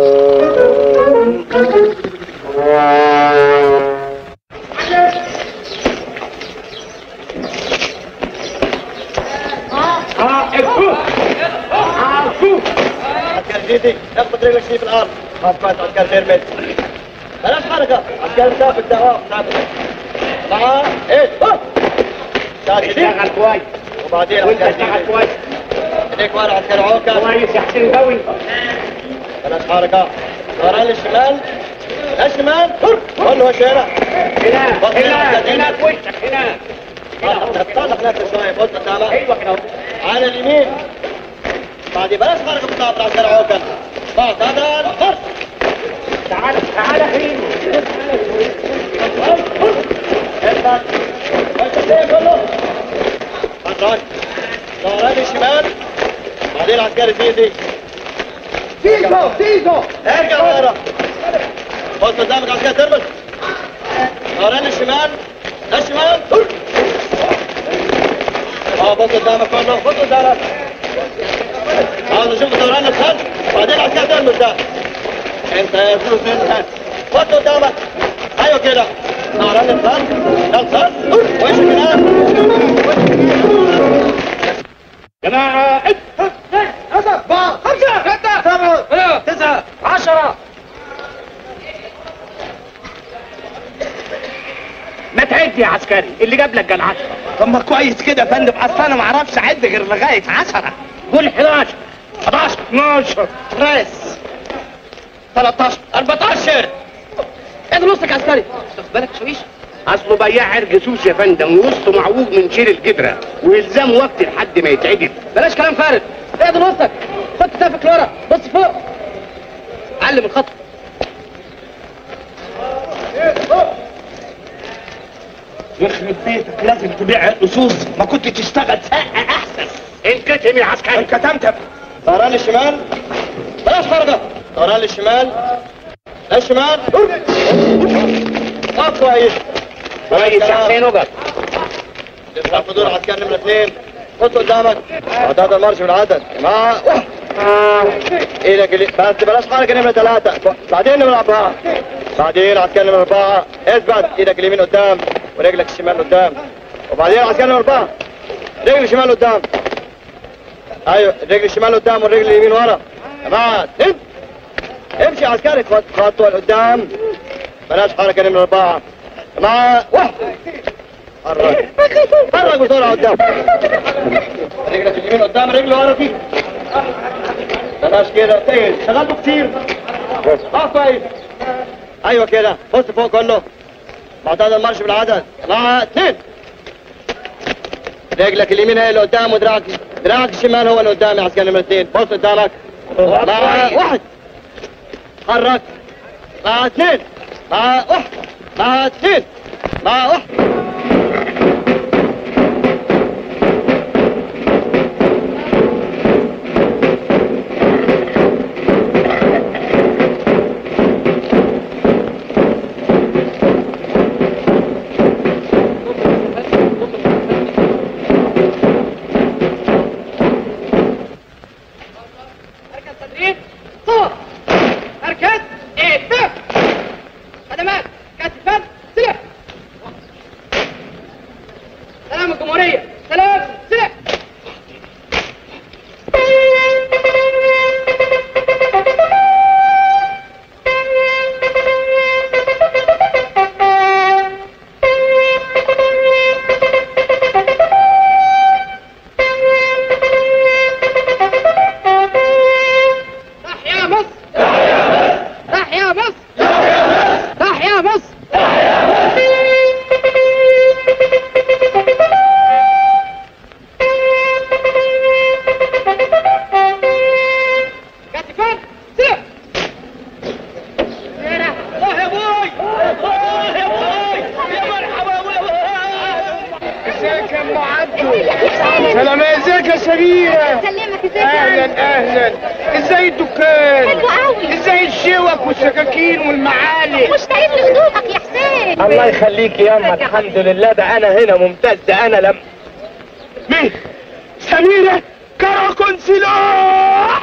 عسكر جديدي اخبط رجلك شي في الارض خفت عسكر ترمل بلاش حركه عسكر ثابت ثابت ثابت معاه ايه هوب. ساكت اشتغل كويس وبعدين وانت عسكر اشتغل جديدي كويس ايديك ورا عسكر عوكل كويس يا حسين قوي بلاش حركه دوران للشمال الشمال كله هو الشارع هنا بص هنا هنا. هنا في وشك هنا طلع نفسك شويه بص قدامك ايوه كده اهو. على اليمين بعدين بلاش حركه بتاعت عسكر عوكل بعد هذا فرص تعال تعال حين اثبت والتسليم كله حضرتك دوران الشمال بعدين عسكري زيزي زيزو زيزو ارجع ورا بص قدامك عسكري ترمس دوران الشمال الشمال اه بص قدامك كله بص قدامك عاوز اشوف دوران الخلف بعدين عسكري ترمس ده انت يا فلوس انت بص قدامك ايوه كده دوران الخلف الخلف وش كمان جماعة أربعة خمسة ستة سبعة تسعة عشرة ما تعد يا عسكري اللي جاب لك كان 10 طب ما كويس كده يا فندم اصل انا ما اعرفش اعد غير لغايه 10 قول 11 11 12 ريس 13 14 ايه ده نصك عسكري تاخد بالك يا شويش اصله بياع عرق سوس يا فندم ووسطه معوج من شيل الجدره ويلزم وقت لحد ما يتعدل بلاش كلام فارغ ايه ده نصك خد كتافك لورا بص فوق علم الخط يخرب بيتك لازم تبيع الاسوس ما كنت تشتغل ساقع احسن انكتم يا عسكري انكتمت دوران الشمال بلاش حركة دوران الشمال الشمال اه كويس كويس يا حسين اقعد افتح حضور عسكر نمرة اثنين بص قدامك عداد المارش بالعدد مع ايدك اللي بس بلاش حركة نمرة ثلاثة بعدين نمرة أربعة بعدين عسكر نمرة أربعة اثبت ايدك اليمين قدام ورجلك الشمال قدام وبعدين عسكر نمرة أربعة رجل الشمال قدام ايوه الرجل الشمال قدام والرجل اليمين ورا جماعة اثنين امشي عسكري خط خطوة لقدام بلاش حركة نمرة أربعة جماعة واحد حرك حرك بسرعة قدام رجلك اليمين قدام رجل ورا فيك بلاش كده تقل شغلته كتير اه كويس ايوه كده بص فوق كله معتاد المارش بالعدد مع اثنين رجلك اليمين هي اللي قدام ودراعك دراعك الشمال هو اللي قدام يا عسكري نمرة اثنين بص قدامك مع واحد حرك مع اثنين مع واحد مع اثنين مع واحد مركز تدريب صوت مركز ايه بف خدمات كتفات سلاح سلام الجمهورية سلام سلاح تحيا مصر تحيا مصر تحيا مصر كتفان سلاح الله يا ابوي الله يا ابوي يا مرحبا يا ابوي ازيك يا ام عبده سلام ازيك يا شريره سلمك ازيك يا اهلا عم اهلا ازاي الدكان حلو قوي ازاي الشوك والسكاكين والمعالق مشتاقين لهدوءك يا حسين الله يخليك يا اما الحمد لله ده انا هنا ممتاز ده انا لم مين سميرة كراكون سلاح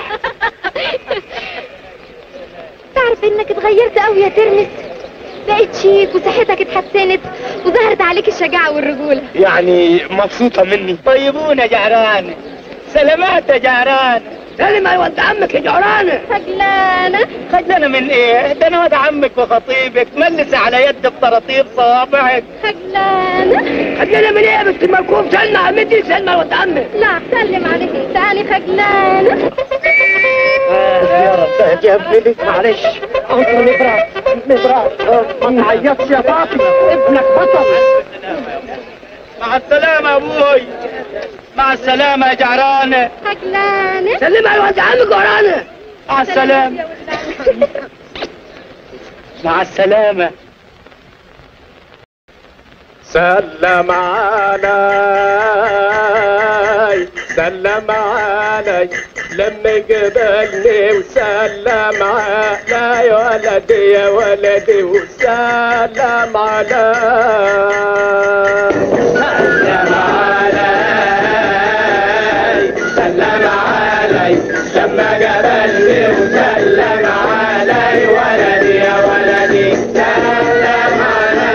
تعرف انك اتغيرت قوي يا ترمس بقيت شيك وصحتك اتحسنت وظهرت عليك الشجاعة والرجولة يعني مبسوطة مني طيبون يا جعران سلامات يا جعران سلم يا ولد عمك يا جعران خجلانة خجلانة من ايه؟ ده انا ولد عمك وخطيبك ملس على يد بطراطيف صوابعك خجلانة خجلانة من ايه يا بنت المركوب سلمى عمتي سلمى يا ولد عمك لا سلم عليك تاني خجلانة يا رب يا ابني معلش انت مبرات مبرات ما تعيطش يا بابي ابنك بطل مع السلامة يا ابوي مع السلامة يا جعرانة خجلانة سلم على ولد عمك جعرانة مع السلامة مع السلامة سلم علي سلم علي لما قبلني وسلم علي يا ولدي يا ولدي وسلم علي سلم علي سلم علي لما قبلني وسلم علي ولدي يا ولدي سلم علي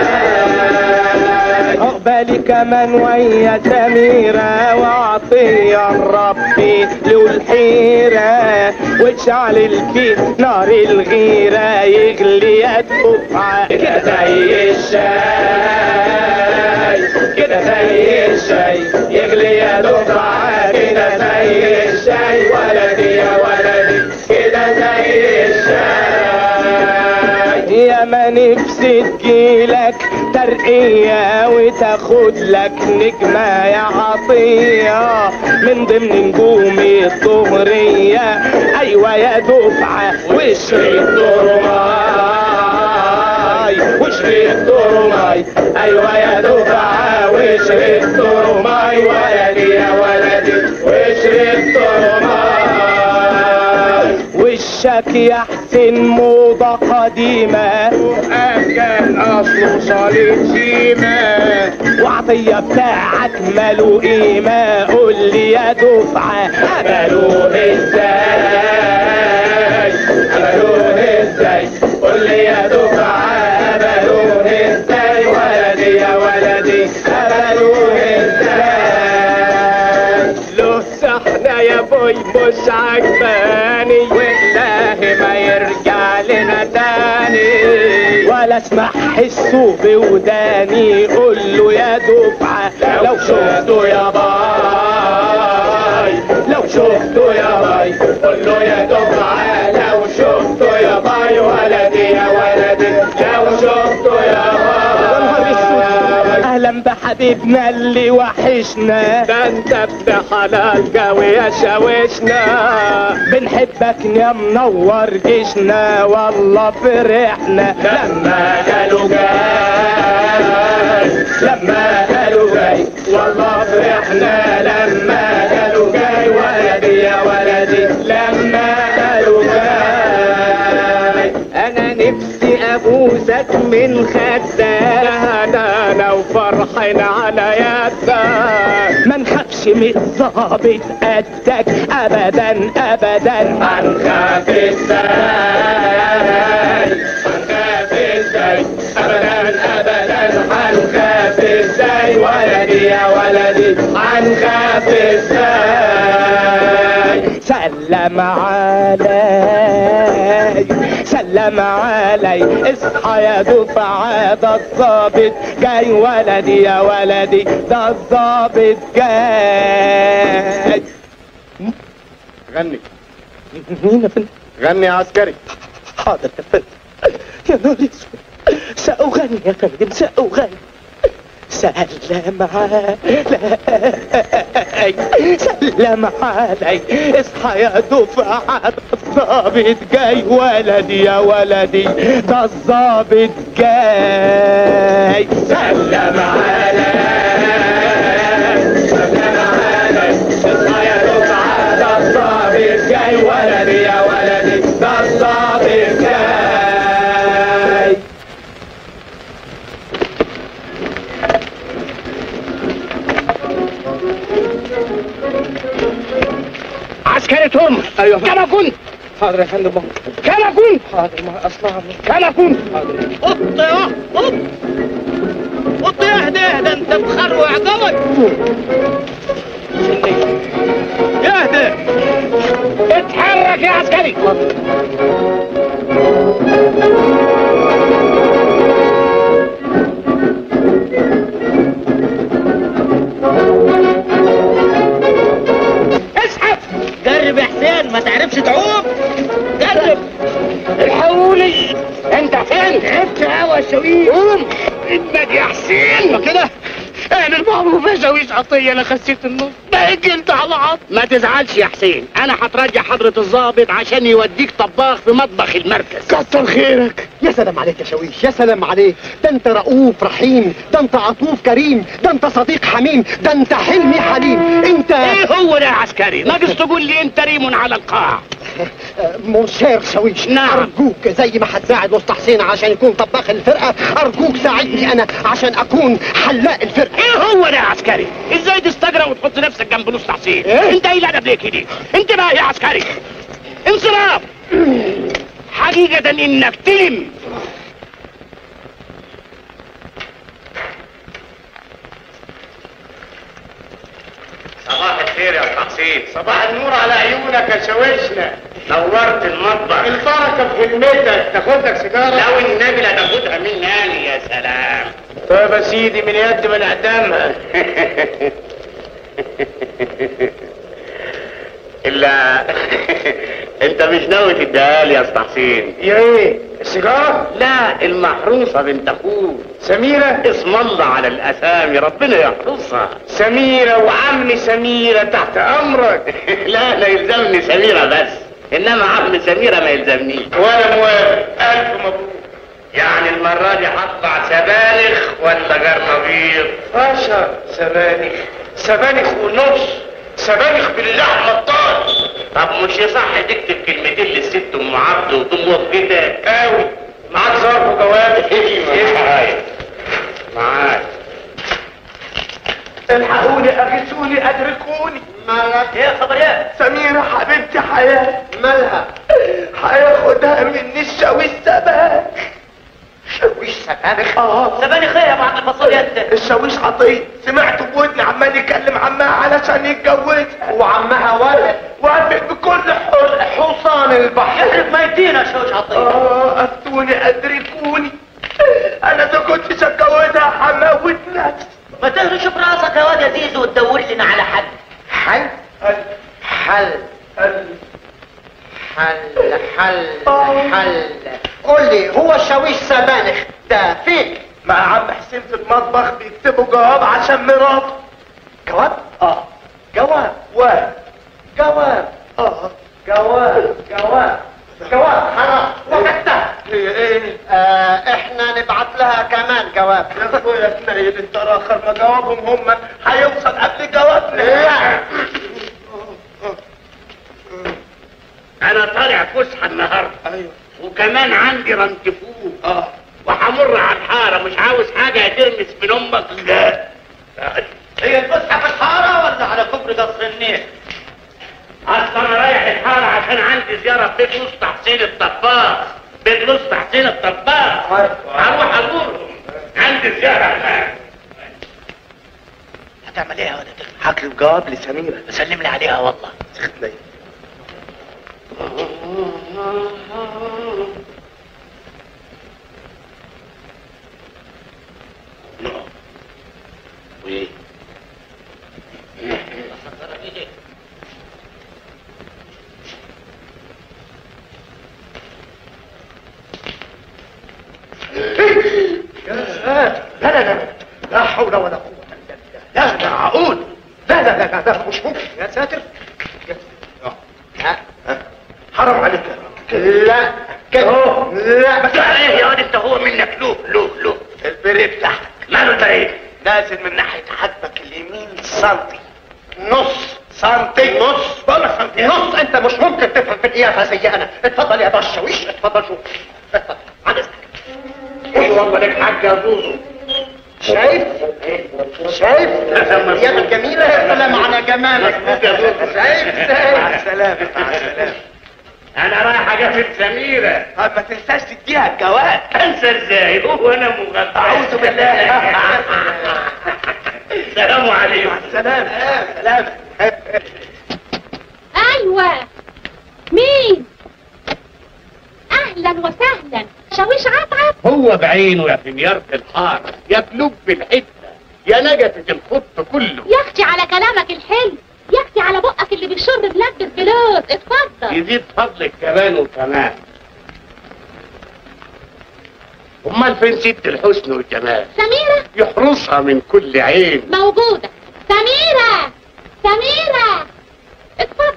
عقبالي كمان ويا سميرة وعطية ربي له الحيرة وتشعل في نار الغيرة يغلي الدفعة كده زي الشاي كده زي الشاي يغلي يا دفعة كده زي الشاي ولدي يا ولدي كده زي الشاي يا ما نفسي تجيلك ترقية وتاخد لك نجمة يا عطية من ضمن نجوم الظهرية أيوة يا دفعة وشري الدرماي وشري الدرماي أيوة يا دفعة وشري الدرماي ولدي يا ولدي وشري الدرماي وشك يا حسين موضة قديمة كان أصله صليب سيمة وعطية بتاعك ماله قيمة قول لي يا دفعة عملوه ازاي عملوه ازاي قول لي يا دفعة عملوه ازاي ولدي يا ولدي عملوه ازاي له سحنة يا بوي مش عجباني والله ما يرجع لنا تاني ولا اسمع حسه بوداني قول له يا دفعة لو شفته يا باي لو شفته يا باي قول له يا دفعة لو شفته يا باي ولدي يا ولدي لو شفته يا باي اهلا بحبيبنا اللي وحشنا ده انت ابن حلال قوي يا شاوشنا بنحبك يا منور جيشنا والله فرحنا لما قالوا جاي لما قالوا جاي والله فرحنا لما قالوا جاي ولدي يا ولدي لما قالوا جاي انا نفسي ابوسك من خدك انا انا وفرحين على يدك ما نخافش من الظابط قدك ابدا ابدا هنخاف ازاي هنخاف ازاي ابدا ابدا هنخاف ازاي ولدي يا ولدي هنخاف ازاي سلم علي سلم علي اصحى يا دفعة ده الظابط جاي ولدي يا ولدي ده الظابط جاي غني مين يا فندم؟ غني يا عسكري حاضر يا فندم يا نهار اسود سأغني يا فندم سأغني سلم علي سلم علي اصحى يا دفعة ده الظابط جاي ولدي يا ولدي ده الظابط جاي سلم علي سلم علي اصحى يا دفعة ده الظابط عسكري ترمس أيوة. كما كنت حاضر يا فندم كما كنت حاضر ما اصلها كما كنت قط يا قط قط اهدى اهدى انت مخروع قوي اهدى اتحرك يا عسكري اسحب جرب يا حسين ما تعرفش تعوم جرب الحقوني انت فين تعبت قوي يا شويش قوم ابنك يا حسين كده انا المعروف يا شويش عطيه انا خسيت النص بقيت انت على عض ما تزعلش يا حسين انا هترجع حضرة الضابط عشان يوديك طباخ في مطبخ المركز كتر خيرك يا سلام عليك يا شويش يا سلام عليك ده انت رؤوف رحيم ده انت عطوف كريم ده انت صديق حميم ده انت حلمي حليم انت ايه هو ده يا عسكري ناقص تقول لي انت ريم على القاع مونشير شويش نعم. ارجوك زي ما هتساعد وسط حسين عشان يكون طباخ الفرقه ارجوك ساعدني انا عشان اكون حلاق الفرقه ايه هو ده يا عسكري ازاي تستجرى وتحط نفسك جنب نص حسين إيه؟ انت ايه الادب ليه كده انت بقى يا عسكري انصراف حقيقة انك تلم صباح الخير يا أستاذ حسين صباح النور على عيونك يا شوشنا نورت المطبخ البركة في خدمتك تاخد لك سيجارة لو النبي لا تاخدها مني يعني يا سلام طيب يا سيدي من يد من اقدامها الا انت مش ناوي تديها لي يا استاذ حسين يا ايه السيجاره لا المحروسه بنت اخوه سميره اسم الله على الاسامي ربنا يحفظها سميره وعم سميره تحت امرك لا لا يلزمني سميره بس انما عم سميره ما يلزمنيش وانا موافق الف مبروك يعني المرة دي هطلع سبانخ ولا جرنبيط؟ عشر سبانخ سبانخ ونص سبانخ باللحمة الطاج طب مش يصح تكتب كلمتين للست ام عبد وتموت كده قوي معاك ظرف وجواب ايه معايا معاك الحقوني اغثوني ادركوني مالك ايه خبر ايه سميرة حبيبتي حياة مالها هياخدها مني الشاوي السبانخ شويش سبانخ اه سبانخ ايه يا معلم الفاصوليا انت الشاويش عطيه سمعته بودني عمال يكلم عمها علشان يتجوزها وعمها ولد وقفت بكل حر حصان البحر يخرب ميتينا شوش عطيه اه افتوني ادركوني انا اذا كنتش اتجوزها هموت نفسي ما تهرش براسك يا واد يا زيزو وتدور لنا على حد حل حل حل حل حل قول لي هو الشاويش سبانخ ده فين مع عم حسين في المطبخ بيكتبوا جواب عشان مراته جواب اه جواب واد جواب اه جواب جواب جواب خلاص وقتها ايه ايه آه احنا نبعت لها كمان جواب يا اخويا تنيل انت اخر ما جوابهم هم هيوصل قبل جوابنا لا. انا طالع فسحه النهارده ايوه وكمان عندي رنتفوه اه وهمر على الحاره مش عاوز حاجه ترمس من امك لا هي الفسحه في الحاره ولا على كفر قصر النيل اصل انا رايح الحاره عشان عندي زياره في بيت وسط حسين الطباخ بيت وسط حسين الطباخ هروح ازورهم عندي زياره هناك هتعمل ايه يا واد هكتب جواب لسميره سلم لي عليها والله سخت وايه لا لا لا لا حول ولا قوة الا بالله لا لا عقول لا لا لا لا مش ممكن يا ساتر ها حرام عليك لا كده لا بس ايه يا واد انت هو منك له له له البري بتاعك ماله ده ايه نازل من ناحيه حاجبك اليمين سنتي نص سنتي نص بقول لك سنتي نص انت مش ممكن تفهم في القيافة زي انا اتفضل يا باشا وش اتفضل شوف اتفضل عن اذنك ايه والله لك حاجه يا زوزو شايف شايف شايف يا الجميلة يا سلام على جمالك شايف مع ازاي السلامة مع السلامة انا رايح اجازف سميرة طب ما تنساش تديها الجواب انسى ازاي هو انا مغفل اعوذ بالله السلام عليكم مع السلامة سلامة ايوه مين اهلا وسهلا شاويش عطعط هو بعينه يا فنيارة الحارة يا قلوب الحتة يا نجفة الخط كله يا اختي على كلامك الحلو يا اختي على بقك اللي بيشر ملبس فلوس اتفضل يزيد فضلك كمان وكمان امال فين ست الحسن والجمال سميرة يحرسها من كل عين موجودة سميرة سميرة اتفضل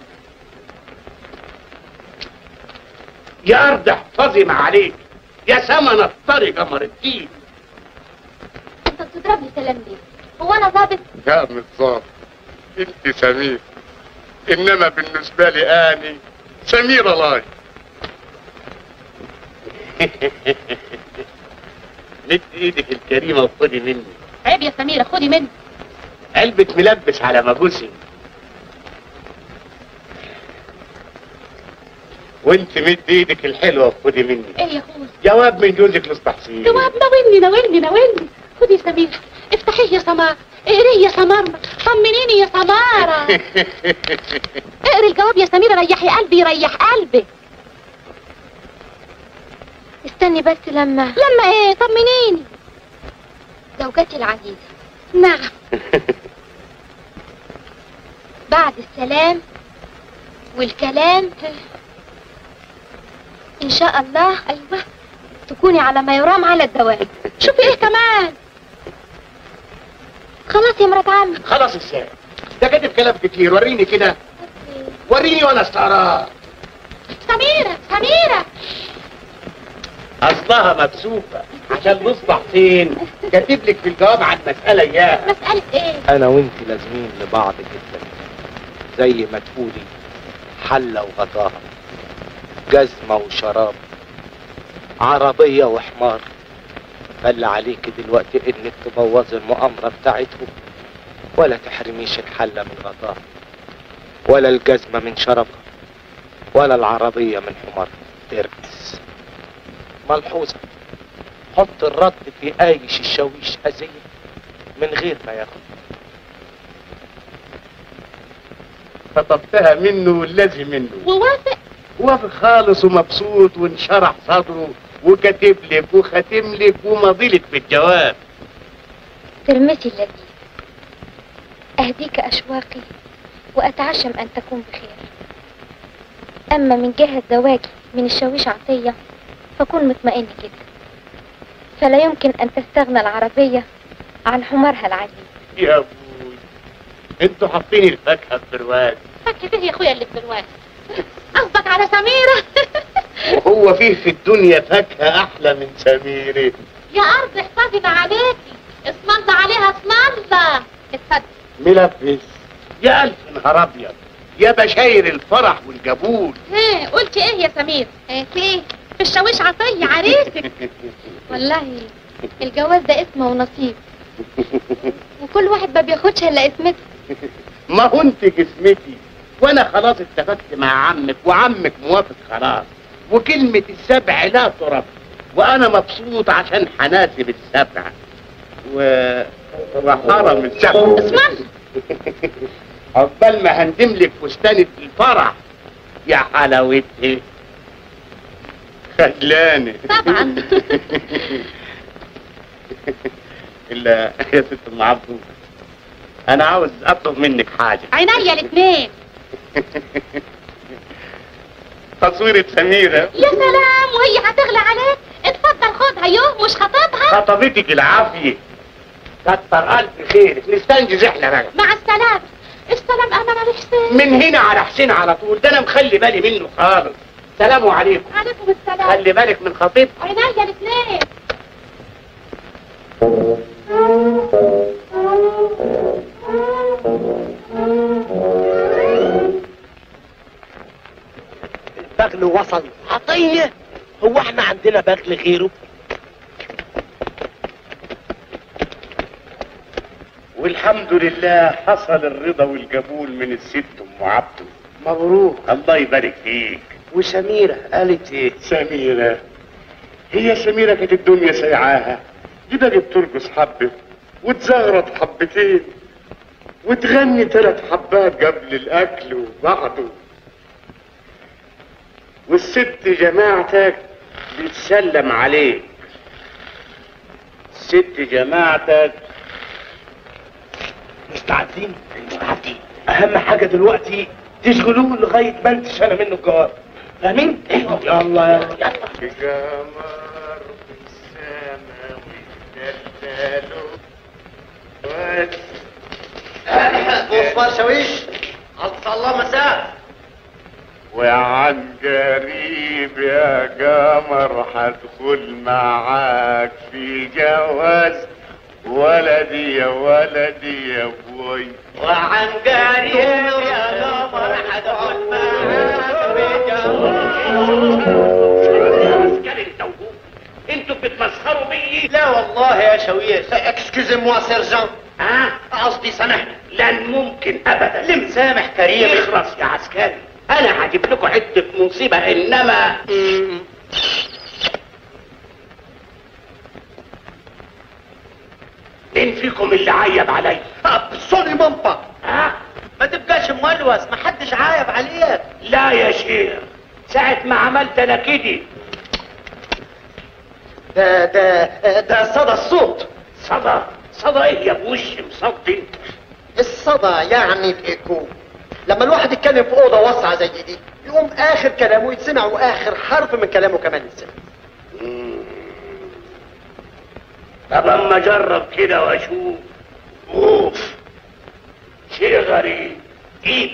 يا ارض احفظي ما عليك يا سما نطري قمر الدين انت بتضربني سلام ليه هو انا ظابط يا مصاب انت سمير انما بالنسبة لي اني سمير الله مد ايدك الكريمة وخدي مني عيب يا سميرة خدي مني علبة ملبس على مجوسي وانت مد ايدك الحلوة وخدي مني ايه يا اخويا جواب من جوزك للتحصيل جواب ناولني ناولني ناولني خدي يا سميرة افتحيه يا سمار اقريه يا سمارة طمنيني يا سمارة اقري الجواب يا سميرة ريحي قلبي يريح قلبي استني بس لما لما ايه طمنيني زوجتي العزيزة نعم بعد السلام والكلام إن شاء الله ايوه تكوني على ما يرام على الدوام شوفي ايه كمان خلاص يا مرات عمي خلاص ازاي ده كاتب كلام كتير وريني كده وريني وانا استقرار سميرة سميرة اصلها مكسوفة عشان نصبح فين كاتب لك في الجواب عن مسألة اياها مسألة ايه انا وانت لازمين لبعض جدا زي ما تقولي حلة وغطاها جزمة وشراب عربية وحمار فاللي عليك دلوقتي انك تبوظي المؤامرة بتاعتهم ولا تحرميش الحلة من غطاها ولا الجزمة من شرابها ولا العربية من حمارها تركز ملحوظة حط الرد في ايش الشاويش اذية من غير ما ياخد خطبتها منه والذي منه ووافق وافق خالص ومبسوط وانشرح صدره وكاتب لك وختم لك وماضيلك في الجواب ترمسي اللذيذ أهديك أشواقي وأتعشم أن تكون بخير أما من جهة زواجي من الشاويش عطية فكن مطمئن جدا فلا يمكن أن تستغنى العربية عن حمارها العزيز يا ابوي انتوا حاطين الفاكهة في برواز فاكر ايه يا اخويا اللي في الواد قصدك على سميرة وهو فيه في الدنيا فاكهة احلى من سميرة يا ارض احفظي ما عليكي اسم الله عليها اسم الله اتفضل ملبس يا الف نهار ابيض يا بشاير الفرح والقبول ايه قلتي ايه يا سمير ايه في في الشاويش عطية عريسك والله الجواز ده اسمه ونصيب وكل واحد ما بياخدش الا اسمته ما هو انت جسمتي وانا خلاص اتفقت مع عمك وعمك موافق خلاص وكلمة السبع لا ترد وانا مبسوط عشان حناسب السبع و وحرم السبع اسمع. عقبال ما هندم لك فستانة الفرح يا حلاوتي خجلانة طبعا الا يا ست ام عبدو انا عاوز اطلب منك حاجة عينيا الاثنين تصويرة سميرة يا سلام وهي هتغلى عليك اتفضل خدها يوه مش خطيبها خطبتك العافية كتر ألف خيرك نستنجز احنا بقى مع السلامة السلام امام الحسين من هنا على حسين على طول ده انا مخلي بالي منه خالص سلام عليكم عليكم السلام خلي بالك من خطيبك عينيا الاثنين البغل وصل عطية هو احنا عندنا بغل غيره والحمد لله حصل الرضا والقبول من الست ام عبده مبروك الله يبارك فيك وسميرة قالت ايه سميرة هي سميرة كانت الدنيا سايعاها دي بقت ترقص حبة وتزغرط حبتين وتغني ثلاث حبات قبل الاكل وبعده والست جماعتك بتسلم عليك ست جماعتك مستعدين مستعدين اهم حاجه دلوقتي تشغلوه لغايه ما انتش انا منه الجار فاهمين؟ يلا يلا قمر في السما ويدللوا بص شويش على الله مساء وعن قريب يا قمر حدخل معاك في جواز ولدي يا ولدي يا بوي وعن قريب يا قمر حدخل انتوا بتمسخروا بيي لا والله يا شويش اكسكوزي موا سيرجان ها قصدي سامحني لن ممكن ابدا لم سامح كريم يخلص يا عسكري انا هجيب لكم حته مصيبه انما مين فيكم اللي عيب عليا ابسوليمون با ها ما تبقاش مولوس ما حدش عايب عليك لا يا شيخ ساعة ما عملت انا كده ده ده ده صدى الصوت صدى صدى ايه يا بوش مصدي الصدى يعني الايكو لما الواحد يتكلم في اوضه واسعه زي دي يقوم اخر كلامه يتسمع واخر حرف من كلامه كمان يتسمع طب اما اجرب كده واشوف اوف شيء غريب ايد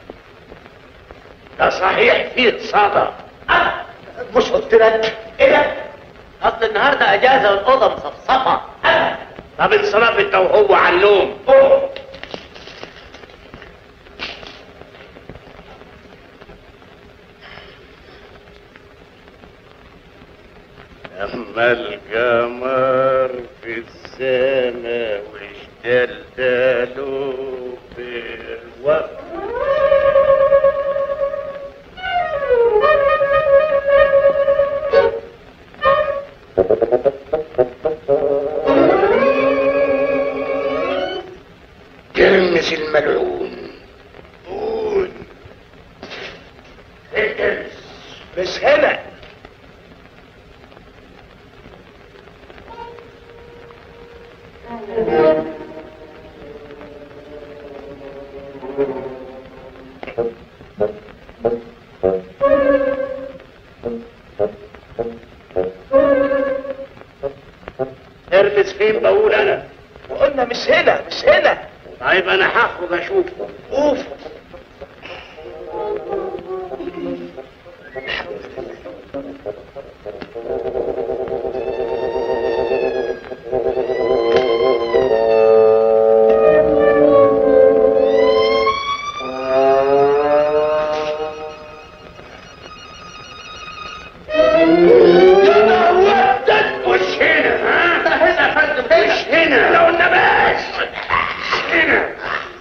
ده صحيح فيه صدى أه. مش قلت لك ايه ده؟ اصل النهارده اجازه والاوضه مصفصفه أه. طب انصرف انت وهو على النوم أوه. أما القمر في السماء واشتلتله في الوقت ترمس الملعون قول اترس مش هنا ترمس فين بقول انا وقلنا مش هنا مش هنا طيب انا هخرج اشوفه اوف مش هنا ها هنا يا فندم هنا مش هنا لو النباش هنا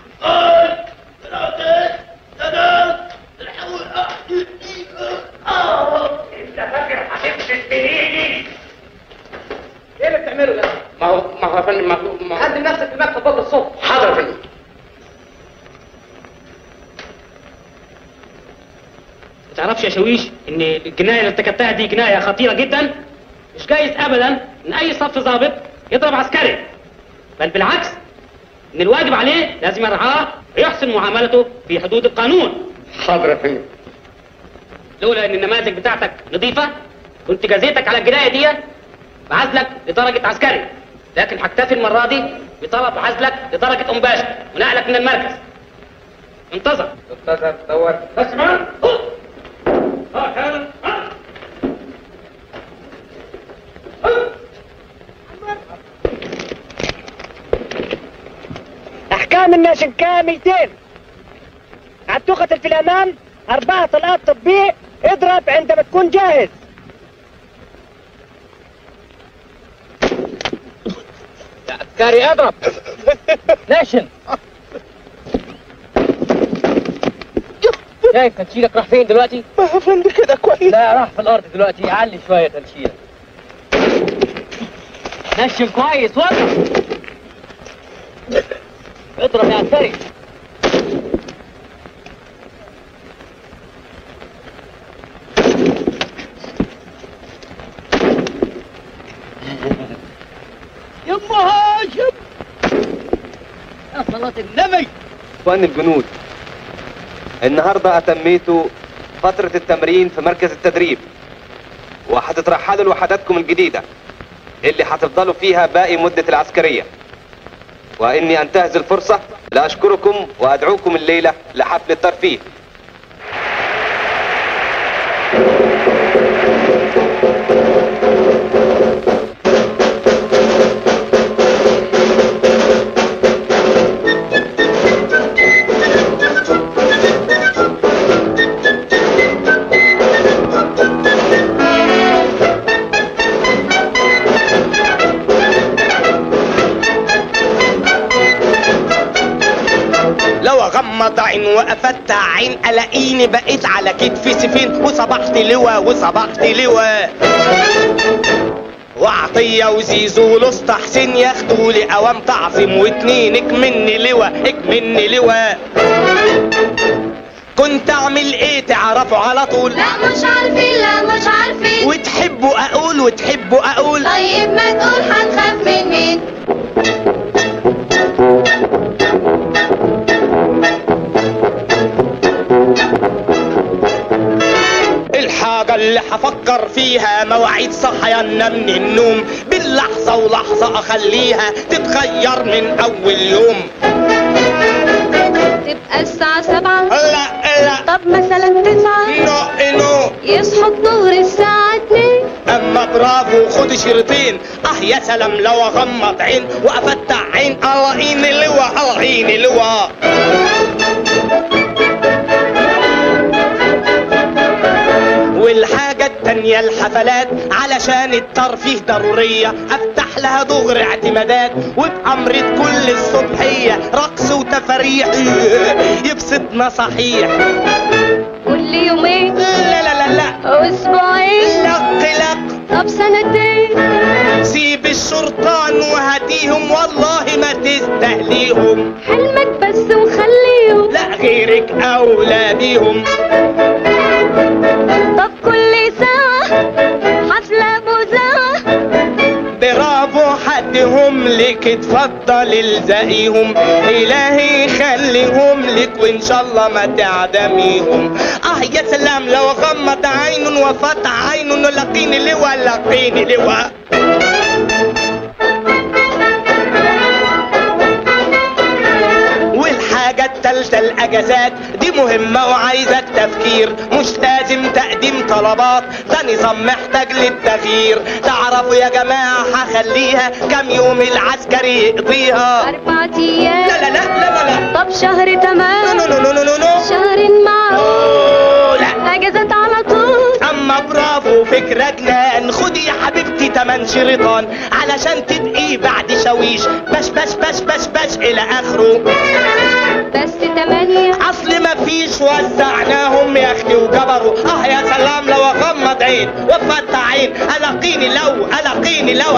انت فاكر هتمسك بايدي ايه اللي بتعمله ده؟ ما هو ما هو يا فندم ما هو ما هو قدم نفسك في المكتب بطل الصبح حاضر يا فندم ما تعرفش يا شويش ان الجنايه اللي ارتكبتها دي جنايه خطيره جدا مش جايز ابدا ان اي صف ضابط يضرب عسكري بل بالعكس ان الواجب عليه لازم يرعاه ويحسن معاملته في حدود القانون حاضر يا فندم لولا ان النماذج بتاعتك نظيفه كنت جازيتك على الجنايه دي بعزلك لدرجه عسكري لكن هكتفي المره دي بطلب عزلك لدرجه ام باشا ونقلك من المركز انتظر انتظر دور بس ما اه كلام احكام الناشن كاملتين عالتقتل في الامام اربعة طلقات تطبيق اضرب عندما تكون جاهز عسكري اضرب ناشن شايف تنشيلك راح فين دلوقتي؟ ما فهمت كده كويس لا راح في الارض دلوقتي علي شويه تنشيلك نشن كويس واضرب اضرب يا عسكري يما هاشم يا صلاة النبي اخواني الجنود النهارده اتميتوا فترة التمرين في مركز التدريب وهتترحلوا لوحداتكم الجديدة اللي هتفضلوا فيها باقي مدة العسكرية واني انتهز الفرصة لاشكركم وادعوكم الليلة لحفل الترفيه لو اغمض عين وافتح عين الاقيني بقيت على كتفي سفين وصبحت لوا وصبحت لوا وعطية وزيزو ولسطى حسين ياخدوا لي قوام تعظيم واتنين اكمني لوا اكمني لوا كنت اعمل ايه تعرفوا على طول لا مش عارفين لا مش عارفين وتحبوا اقول وتحبوا اقول طيب ما تقول هنخاف من مين الحاجة اللي هفكر فيها مواعيد صحيانا من النوم باللحظة ولحظة اخليها تتغير من اول يوم تبقى الساعة سبعة لا لا طب مثلا تسعة نو نو يصحوا الظهر الساعة اتنين اما برافو خد شريطين اه يا سلام لو اغمض عين وافتح عين الاقيني لوا الاقيني لوا والحاجة التانية الحفلات علشان الترفيه ضرورية افتح لها دغر اعتمادات وبأمرة كل الصبحية رقص وتفاريح يبسطنا صحيح كل يومين لا لا لا لا اسبوعين لق لق طب سنتين سيب الشرطان وهاتيهم والله ما تستهليهم حلمك بس وخليهم لا غيرك اولى بيهم طب كل ساعة حفلة مذاعة برافو حدهم لك اتفضل الزقيهم الهي يخليهم لك وان شاء الله ما تعدميهم اه يا سلام لو غمض عين وفتح عين لقيني لوا لقيني لوا والحاجة التالتة الأجازات دي مهمة وعايزة تفكير مش لازم تقديم طلبات ده نظام محتاج للتغيير تعرفوا يا جماعة هخليها كام يوم العسكري يقضيها أربع أيام لا لا لا لا لا لا طب شهر تمام نو نو نو نو نو نو شهر معروف أوه، لا أجازات على طول اما برافو فكرة جنان خدي يا حبيبتي تمن شريطان علشان تبقي بعد شويش بش بش بش بش بش الى اخره بس تمانية اصل ما فيش وزعناهم يا اختي وجبروا اه يا سلام لو اغمض عين وافتح عين الاقيني لو الاقيني لو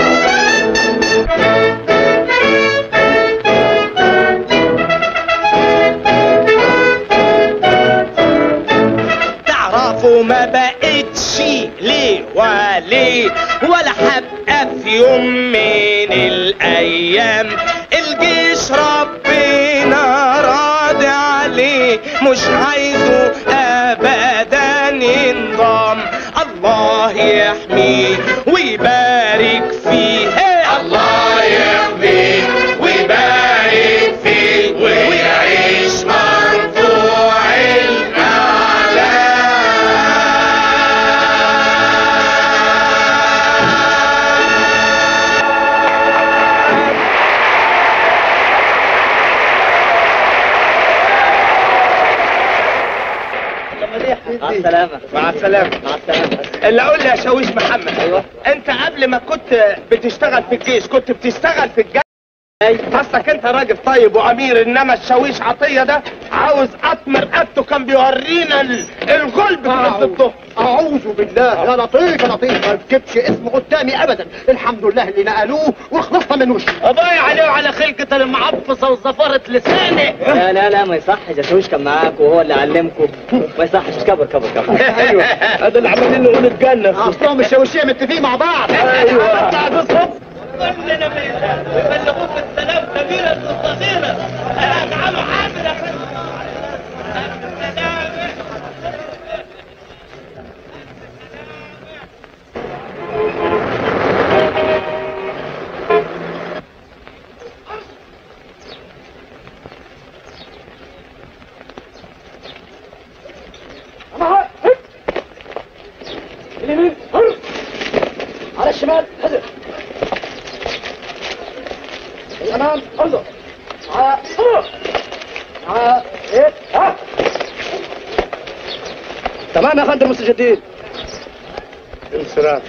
تعرفوا ما بقتش ليه وليه ولا هبقى في يوم من الايام الجيش ربنا راضي عليه مش عايزه ابدا ينضم الله يحميه ويبارك فيه الله يحميه ويبارك فيه ويعيش مرفوع مع السلامة مع السلامة مع السلامة اللي اقول لي يا شاويش محمد ايوه انت قبل ما كنت بتشتغل في الجيش كنت بتشتغل في الجيش قصدك انت راجل طيب وامير انما الشاويش عطيه ده عاوز اطمر رقبته كان بيورينا ال- الغلب في عز الظهر اعوذ بالله يا لطيف يا لطيف ما تجيبش اسمه قدامي ابدا الحمد لله اللي نقلوه وخلصنا من وشه اضايع عليه وعلى خلقة المعفصة وزفرة لسانه لا لا لا ما يصحش يا شويش كان معاك وهو اللي علمكم ما يصحش كبر كبر كبر ايوه هذا اللي عمالين نقول نتجنن اصلهم الشاوشيه متفقين مع بعض ايوه كلنا بيبلغوك السلام كبيرة صغيرة اجعله حامل يا فندم اليمين على الشمال حذر الامام انظر على على ايه ها تمام يا فندم مستجدين انصراف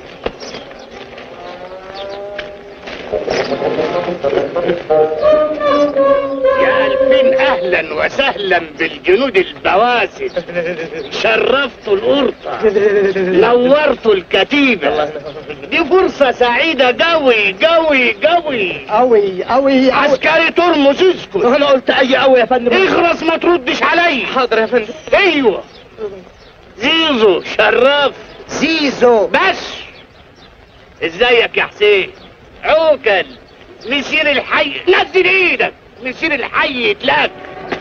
يا ألفين أهلا وسهلا بالجنود البواسل شرفتوا القرطة نورتوا الكتيبة دي فرصة سعيدة قوي قوي قوي قوي قوي عسكري ترمز اسكت انا قلت اي قوي يا فندم اخرس ما تردش علي حاضر يا فندم ايوه زيزو شرف زيزو بس ازيك يا حسين عوكل مسير الحي نزل ايدك مسير الحي يتلاك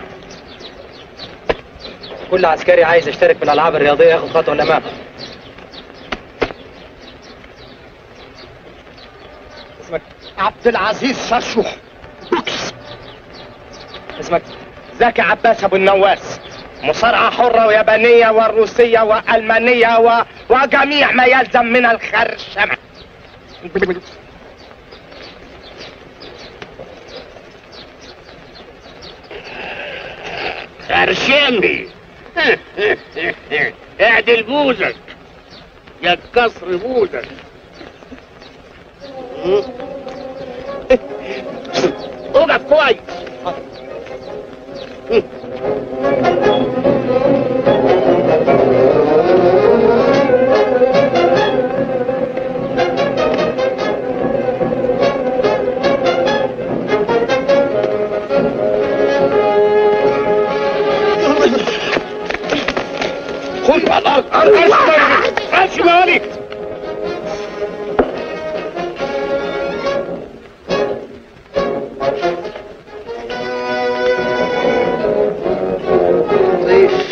كل عسكري عايز يشترك في الالعاب الرياضيه ياخد خطوه للامام اسمك عبد العزيز شرشوح اسمك زكي عباس ابو النواس مصارعة حرة ويابانية وروسية وألمانية و... وجميع ما يلزم من الخرشمة خرشمي اعدل بوزك يا كسر بوزك اقف كويس خد على الارض امشي مالك ضيف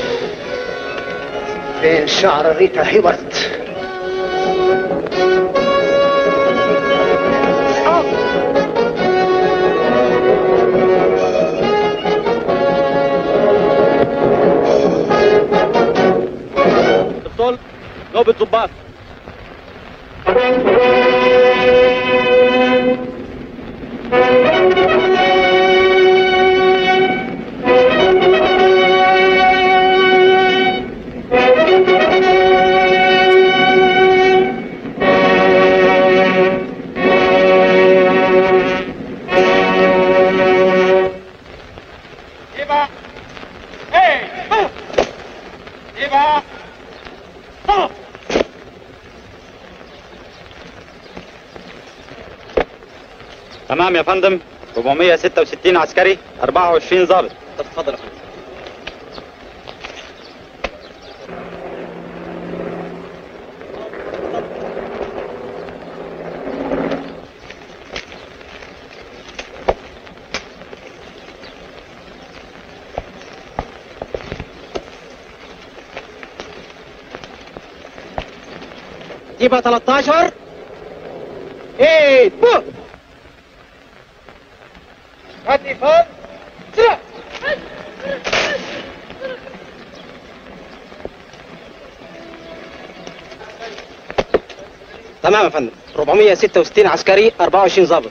بين شعر ريتا هيورت الطول نوبة ضباط يبقى ايه يبقى تمام يا فندم 466 عسكري 24 ضابط اتفضل يا فندم يبقى 13 ايه بو هاتي فوق سرع تمام يا فندم 466 عسكري 24 ضابط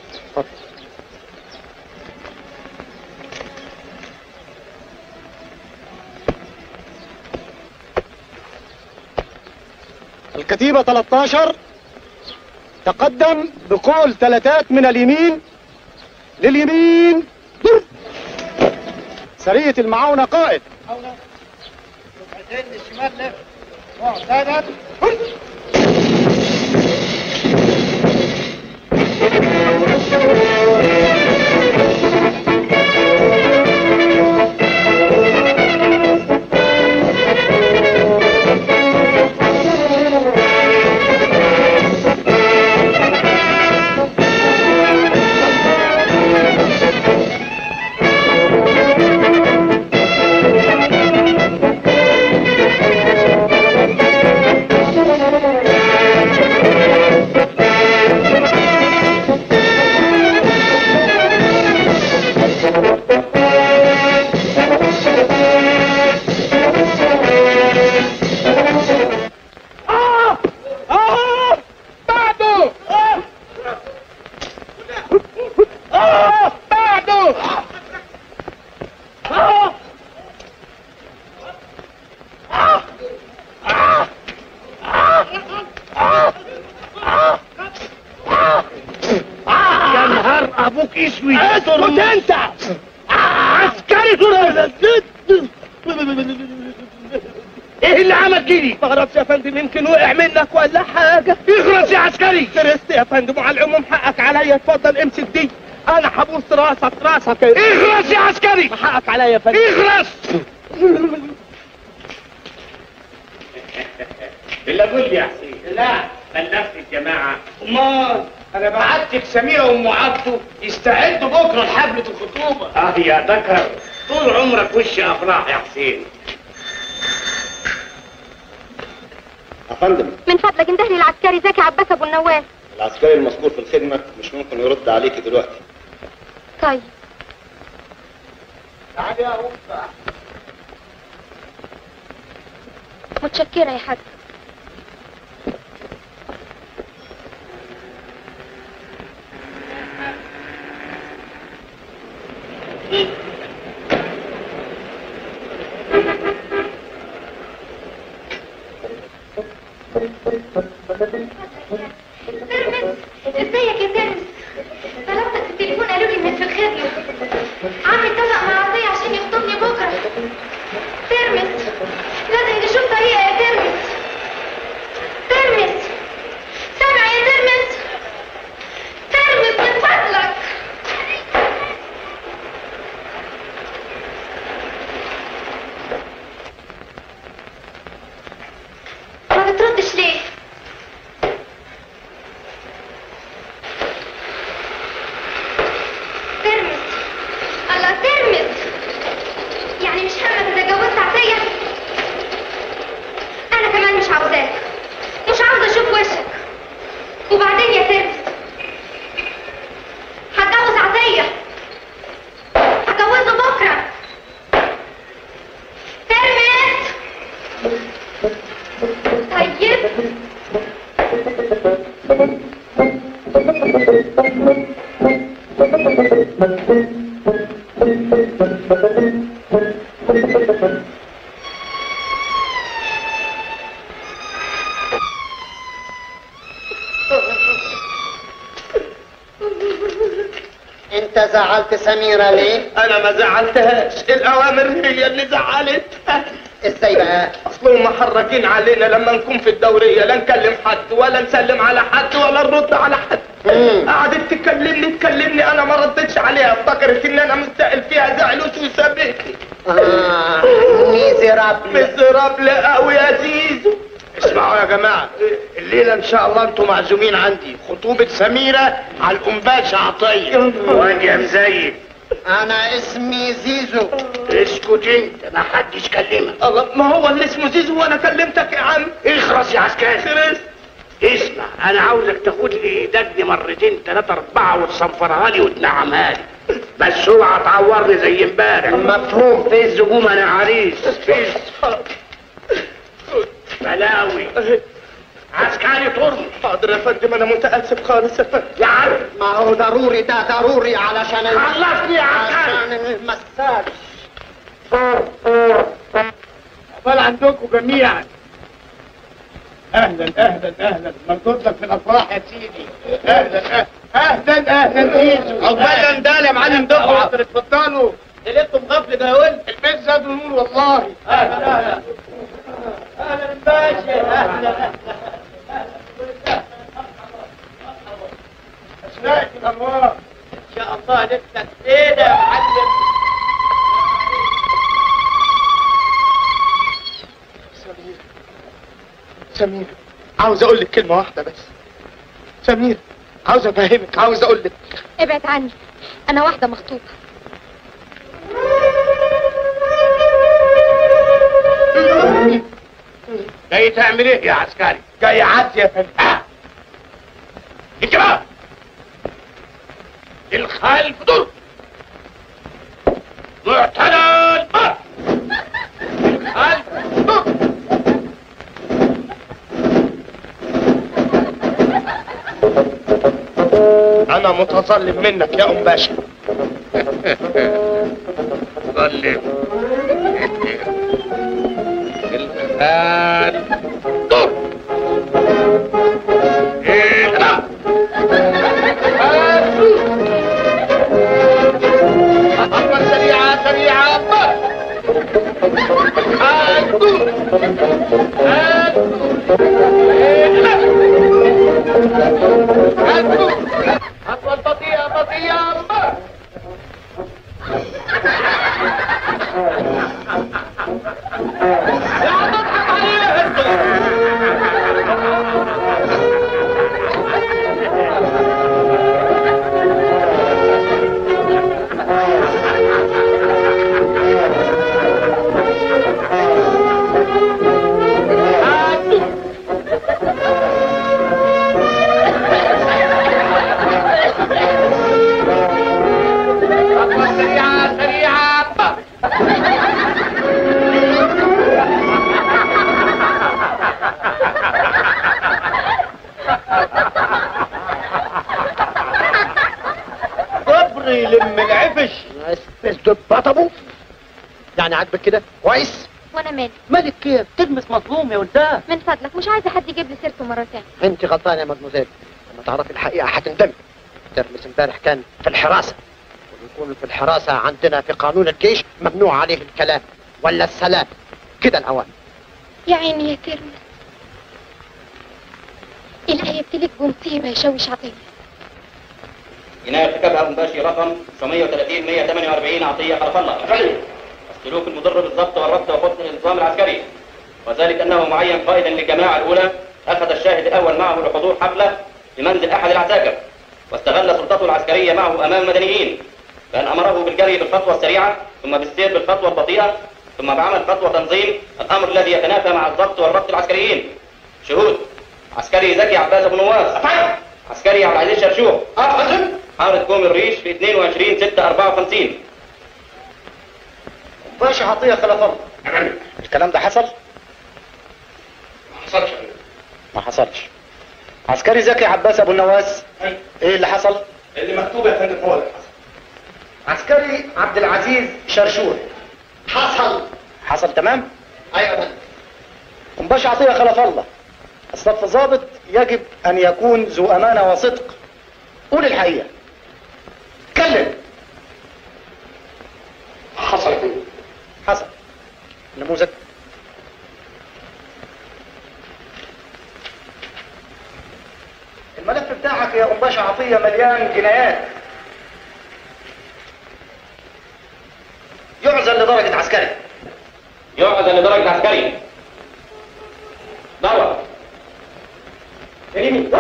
الكتيبة 13 تقدم بقول ثلاثات من اليمين لليمين ضرب سرية المعاونة قائد الشمال لف معتدل آه آه بعده آه بعده آه آه آه آه آه يا نهار ابوك اسود اسكت انت عسكري دول ايه اللي عمل كده؟ ما اعرفش يا فندم يمكن وقع منك ولا حاجه اخلص يا عسكري درست يا فندم وعلى العموم حقك عليا اتفضل امسك دي انا هبوس راسك راسك اخلص يا عسكري حقك عليا يا فندم اخلص اللي قول لي يا حسين لا بلغت الجماعه امال انا بعتك سميره وام عبده يستعدوا بكره لحفله الخطوبه اه يا ذكر طول عمرك وش افراح يا حسين يا فندم من فضلك اندهلي العسكري زكي عباس ابو النواس العسكري المذكور في الخدمة مش ممكن يرد عليك دلوقتي طيب تعالي يا وفا متشكرة يا حاج ازيك يا ترمس طلبتك في التليفون قالوا لي انك في الخدمه عمي اتفق مع عطيه عشان يخطبني بكره ترمس لازم نشوف طريقه يا ترمس ترمس سامع يا ترمس ترمس من فضلك ما بتردش ليه ترمس الله ترمس يعني مش همك اذا جوزت عطية انا كمان مش عاوزاك مش عاوزة اشوف وشك وبعدين يا ترمس هتجوز عطية هتجوزه بكرة ترمس طيب انت زعلت سميرة ليه؟ انا ما زعلتهاش الاوامر هي اللي زعلتها ازاي بقى؟ اصلهم محركين علينا لما نكون في الدورية لا نكلم حد ولا نسلم على حد ولا نرد على حد قعدت تكلمني تكلمني انا ما ردتش عليها افتكرت ان انا مستقل فيها زعلوش وسابتني آه ميزيرابل ميزيرابل قوي يا زيزو اسمعوا يا جماعه الليله ان شاء الله انتم معزومين عندي خطوبه سميره على القنباش عطيه وادي يا مزيد انا اسمي زيزو اسكت انت ما حدش كلمك الله ما هو اللي اسمه زيزو وانا كلمتك يا عم اخرس يا عسكري خرس اسمع انا عاوزك تاخد لي دجني مرتين ثلاثة اربعة وتصنفرها لي وتنعمها لي بس اوعى تعورني زي امبارح مفهوم في الزبوم انا عريس في بلاوي عسكري طرم حاضر يا فندم انا متاسف خالص يا فندم يا عم ما هو ضروري ده ضروري علشان ال- خلصني يا عسكري عشان المساج قبل عندكم جميعا اهلا اهلا اهلا مردود لك في الافراح يا سيدي اهلا اهلا اهلا ايزو عقبال ندال يا معلم دفعه اتفضلوا ليلتكم غفل ده يقول البيت زاد ونور والله اهلا اهلا اهلا باشا اهلا اسمعك الانوار ان شاء الله نفتح ايده يا معلم سمير سمير عاوز اقول لك كلمه واحده بس سمير عاوز افهمك عاوز اقول لك ابعد عني انا واحدة مخطوبة جاي تعمل ايه يا عسكري؟ جاي عدي يا فندم آه. انت بقى الخلف دور معتدل مر الخلف دور انا متظلم منك يا ام باشا ظلم الخلف دور الخلف خطوة سريعة سريعة مر خطوة بطيئة بطيئة مر خطوة سريعة سريعة مر صبر يلم العفش اسكت بطبو يعني عاجبك كده كويس وانا مالي مالك كيف تلمس مظلوم يا ولدان من فضلك مش عايزة حد يجيب لي سيرته مرة تانية انت غلطانه يا مدموزيل لما تعرفي الحقيقه هتندمي ترمس امبارح كان في الحراسه ويكون في الحراسه عندنا في قانون الجيش ممنوع عليه الكلام ولا السلام كده الاوان يا عيني يا ترمس الآية بتلك بمصيبة يا شوش عطية جناية ارتكبها مباشر رقم 930 148 عطية خلف الله السلوك المضر بالضبط والربط وحسن الانتظام العسكري وذلك انه معين قائدا للجماعة الاولى اخذ الشاهد الاول معه لحضور حفلة في منزل احد العساكر واستغل سلطته العسكرية معه امام المدنيين بان امره بالجري بالخطوة السريعة ثم بالسير بالخطوة البطيئة ثم بعمل خطوة تنظيم الامر الذي يتنافى مع الضبط والربط العسكريين شهود عسكري زكي عباس ابو نواس عسكري عبد العزيز شرشوح حارة كوم الريش في 22 6 54 باشا عطيه خلف الله الكلام ده حصل؟ ما حصلش ما حصلش عسكري زكي عباس ابو النواس ايه اللي حصل؟ اللي مكتوب يا فندم هو اللي حصل عسكري عبد العزيز شرشور حصل حصل تمام؟ ايوه ام باشا عطيه خلف الله الصف ضابط يجب ان يكون ذو امانه وصدق قول الحقيقه اتكلم حصل يا فندم حصل نموذج الملف بتاعك يا ام باشا عطيه مليان جنايات يعزل لدرجه عسكري يعزل لدرجة عسكري ضرب كريمي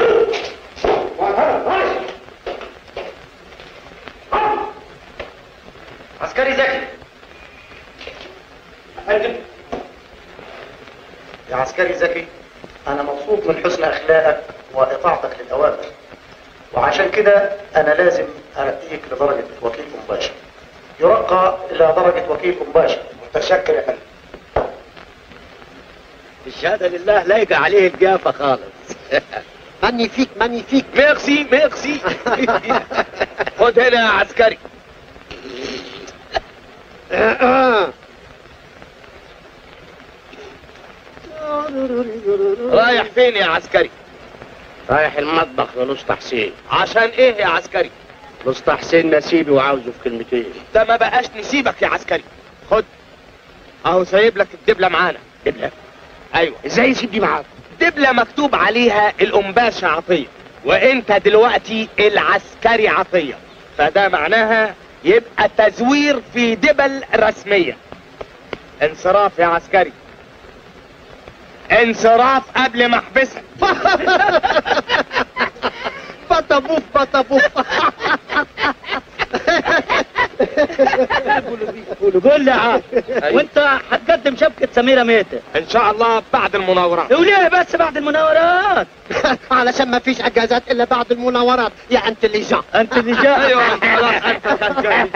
عسكري ذكي فندم يا عسكري ذكي انا مبسوط من حسن اخلاقك واطاعتك للاوامر وعشان كده انا لازم ارقيك لدرجه وكيل مباشر يرقى الى درجه وكيل مباشر متشكر يا فندم الشهادة لله لايقة عليه الجافة خالص ماني فيك ماني فيك ميرسي ميرسي خد هنا يا عسكري رايح فين يا عسكري رايح المطبخ للاسطى حسين عشان ايه يا عسكري الاسطى حسين نسيبي وعاوزه في كلمتين ده ما بقاش نسيبك يا عسكري خد اهو سايب لك الدبله معانا دبله ايوه ازاي يسيب دي معاك دبله مكتوب عليها القنباشة عطيه وانت دلوقتي العسكري عطيه فده معناها يبقى تزوير في دبل رسميه انصراف يا عسكري انصراف قبل ما احبسك بطبوف بطبوف قول لي يا عم وانت هتقدم شبكة سميرة ميتة ان شاء الله بعد المناورات وليه بس بعد المناورات علشان ما فيش اجازات الا بعد المناورات يا انت اللي جا انت اللي جاي ايوه خلاص انت عسكري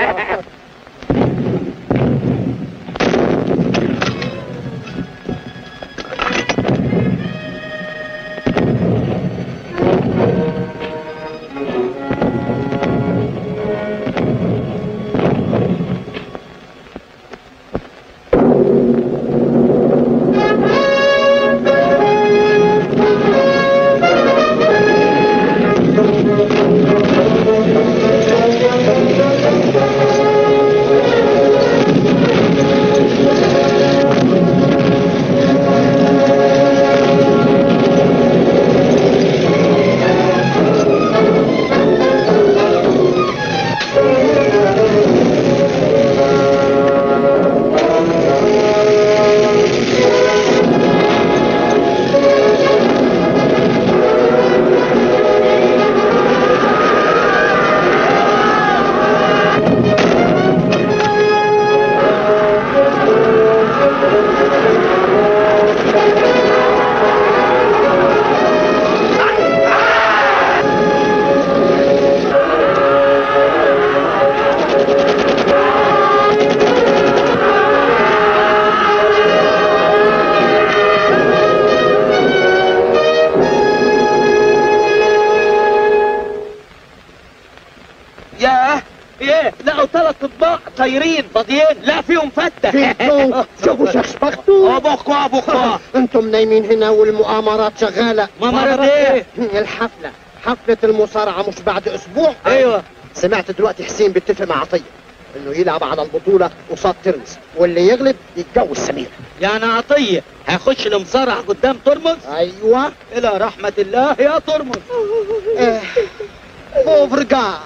ياه ايه لقوا ثلاث اطباق طايرين فاضيين لا فيهم فته فيكم شوفوا شخشبختوا ابوك وابوك انتم نايمين هنا والمؤامرات شغاله مؤامرات ايه؟ الحفله حفله المصارعه مش بعد اسبوع ايوه سمعت دلوقتي حسين بيتفق مع عطيه انه يلعب على البطوله قصاد ترمس واللي يغلب يتجوز سميره يعني عطية هيخش المصارعة قدام ترمز ايوه الى رحمة الله يا ترمز إيه. بوفرجار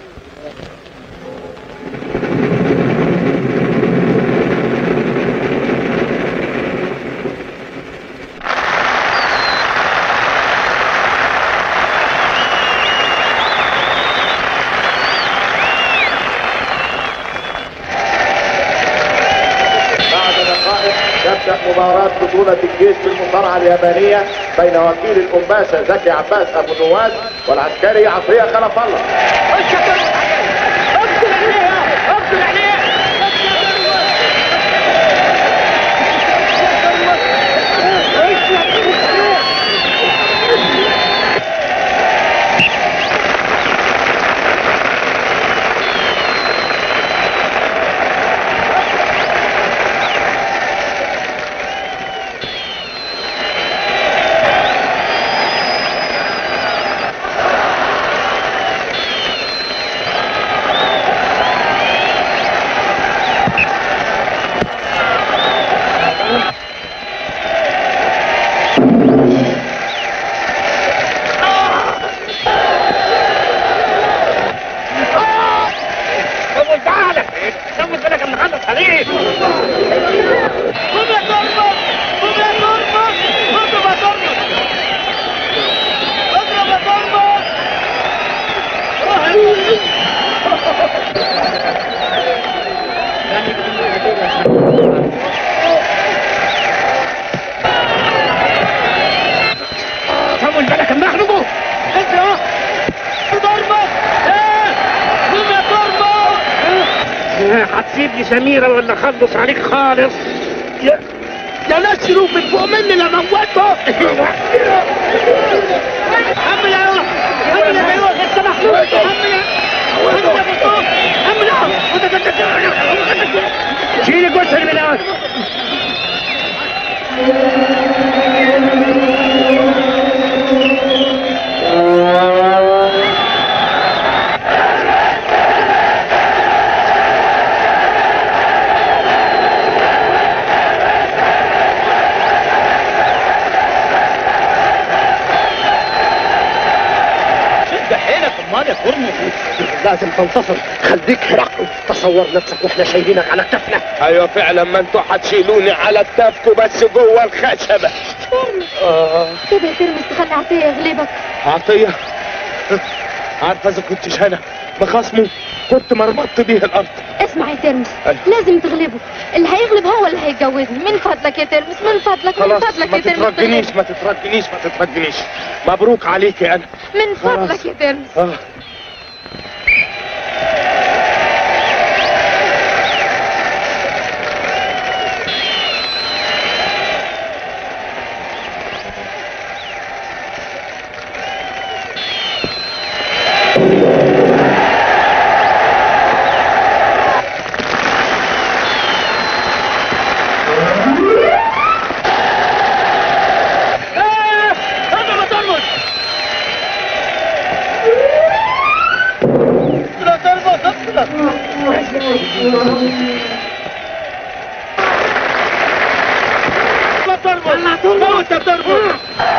بعد دقائق تبدأ مباراة بطولة الجيش في المصارعة اليابانية بين وكيل القنباشة زكي عباس أبو نواس والعسكري عطية خلف الله سوي تعالى سوي بالك من خلص حليب قوم يا ترمز قوم يا ترمز اضرب يا ترمز اضرب يا ترمز سوي بالك من اخرجه انت اهو ترمز ايه قوم يا ترمز هتسيبني سميرة ولا اخلص عليك خالص يا يا ناس شروف من فوق مني لا موته حمل يا روح حمل يا روح انت محمود حمل يا حمل يا بطوط حمل يا شيل الجثة اللي من الأرض لازم تنتصر خليك هرقل تصور نفسك واحنا شايلينك على كتفنا ايوه فعلا ما انتوا هتشيلوني على كتافكم بس جوه الخشبه اه كده يا ترمس تخلي عطية يغلبك عطيه عارفه اذا كنتش انا بخصمه كنت مرمطت بيه الارض اسمع يا ترمس أيوة. لازم تغلبه اللي هيغلب هو اللي هيتجوزني من فضلك يا ترمس من فضلك من خلاص فضلك ما يا ترمس تترجنيش ما تترجنيش ما تترجنيش مبروك عليكي انا من خلاص. فضلك يا ترمس اه قبل ما ترمز لا ترمز لا لا ترمز موت يا ترمز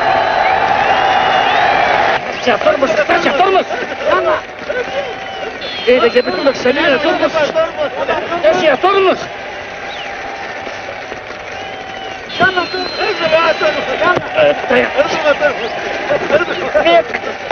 يا ترمس يا ترمس يلا ايه ده جابت لك سليم يا ترمس ايش يا ترمس يلا ترمز انزل يا ترمز يلا افتح انزل يا ترمز انزل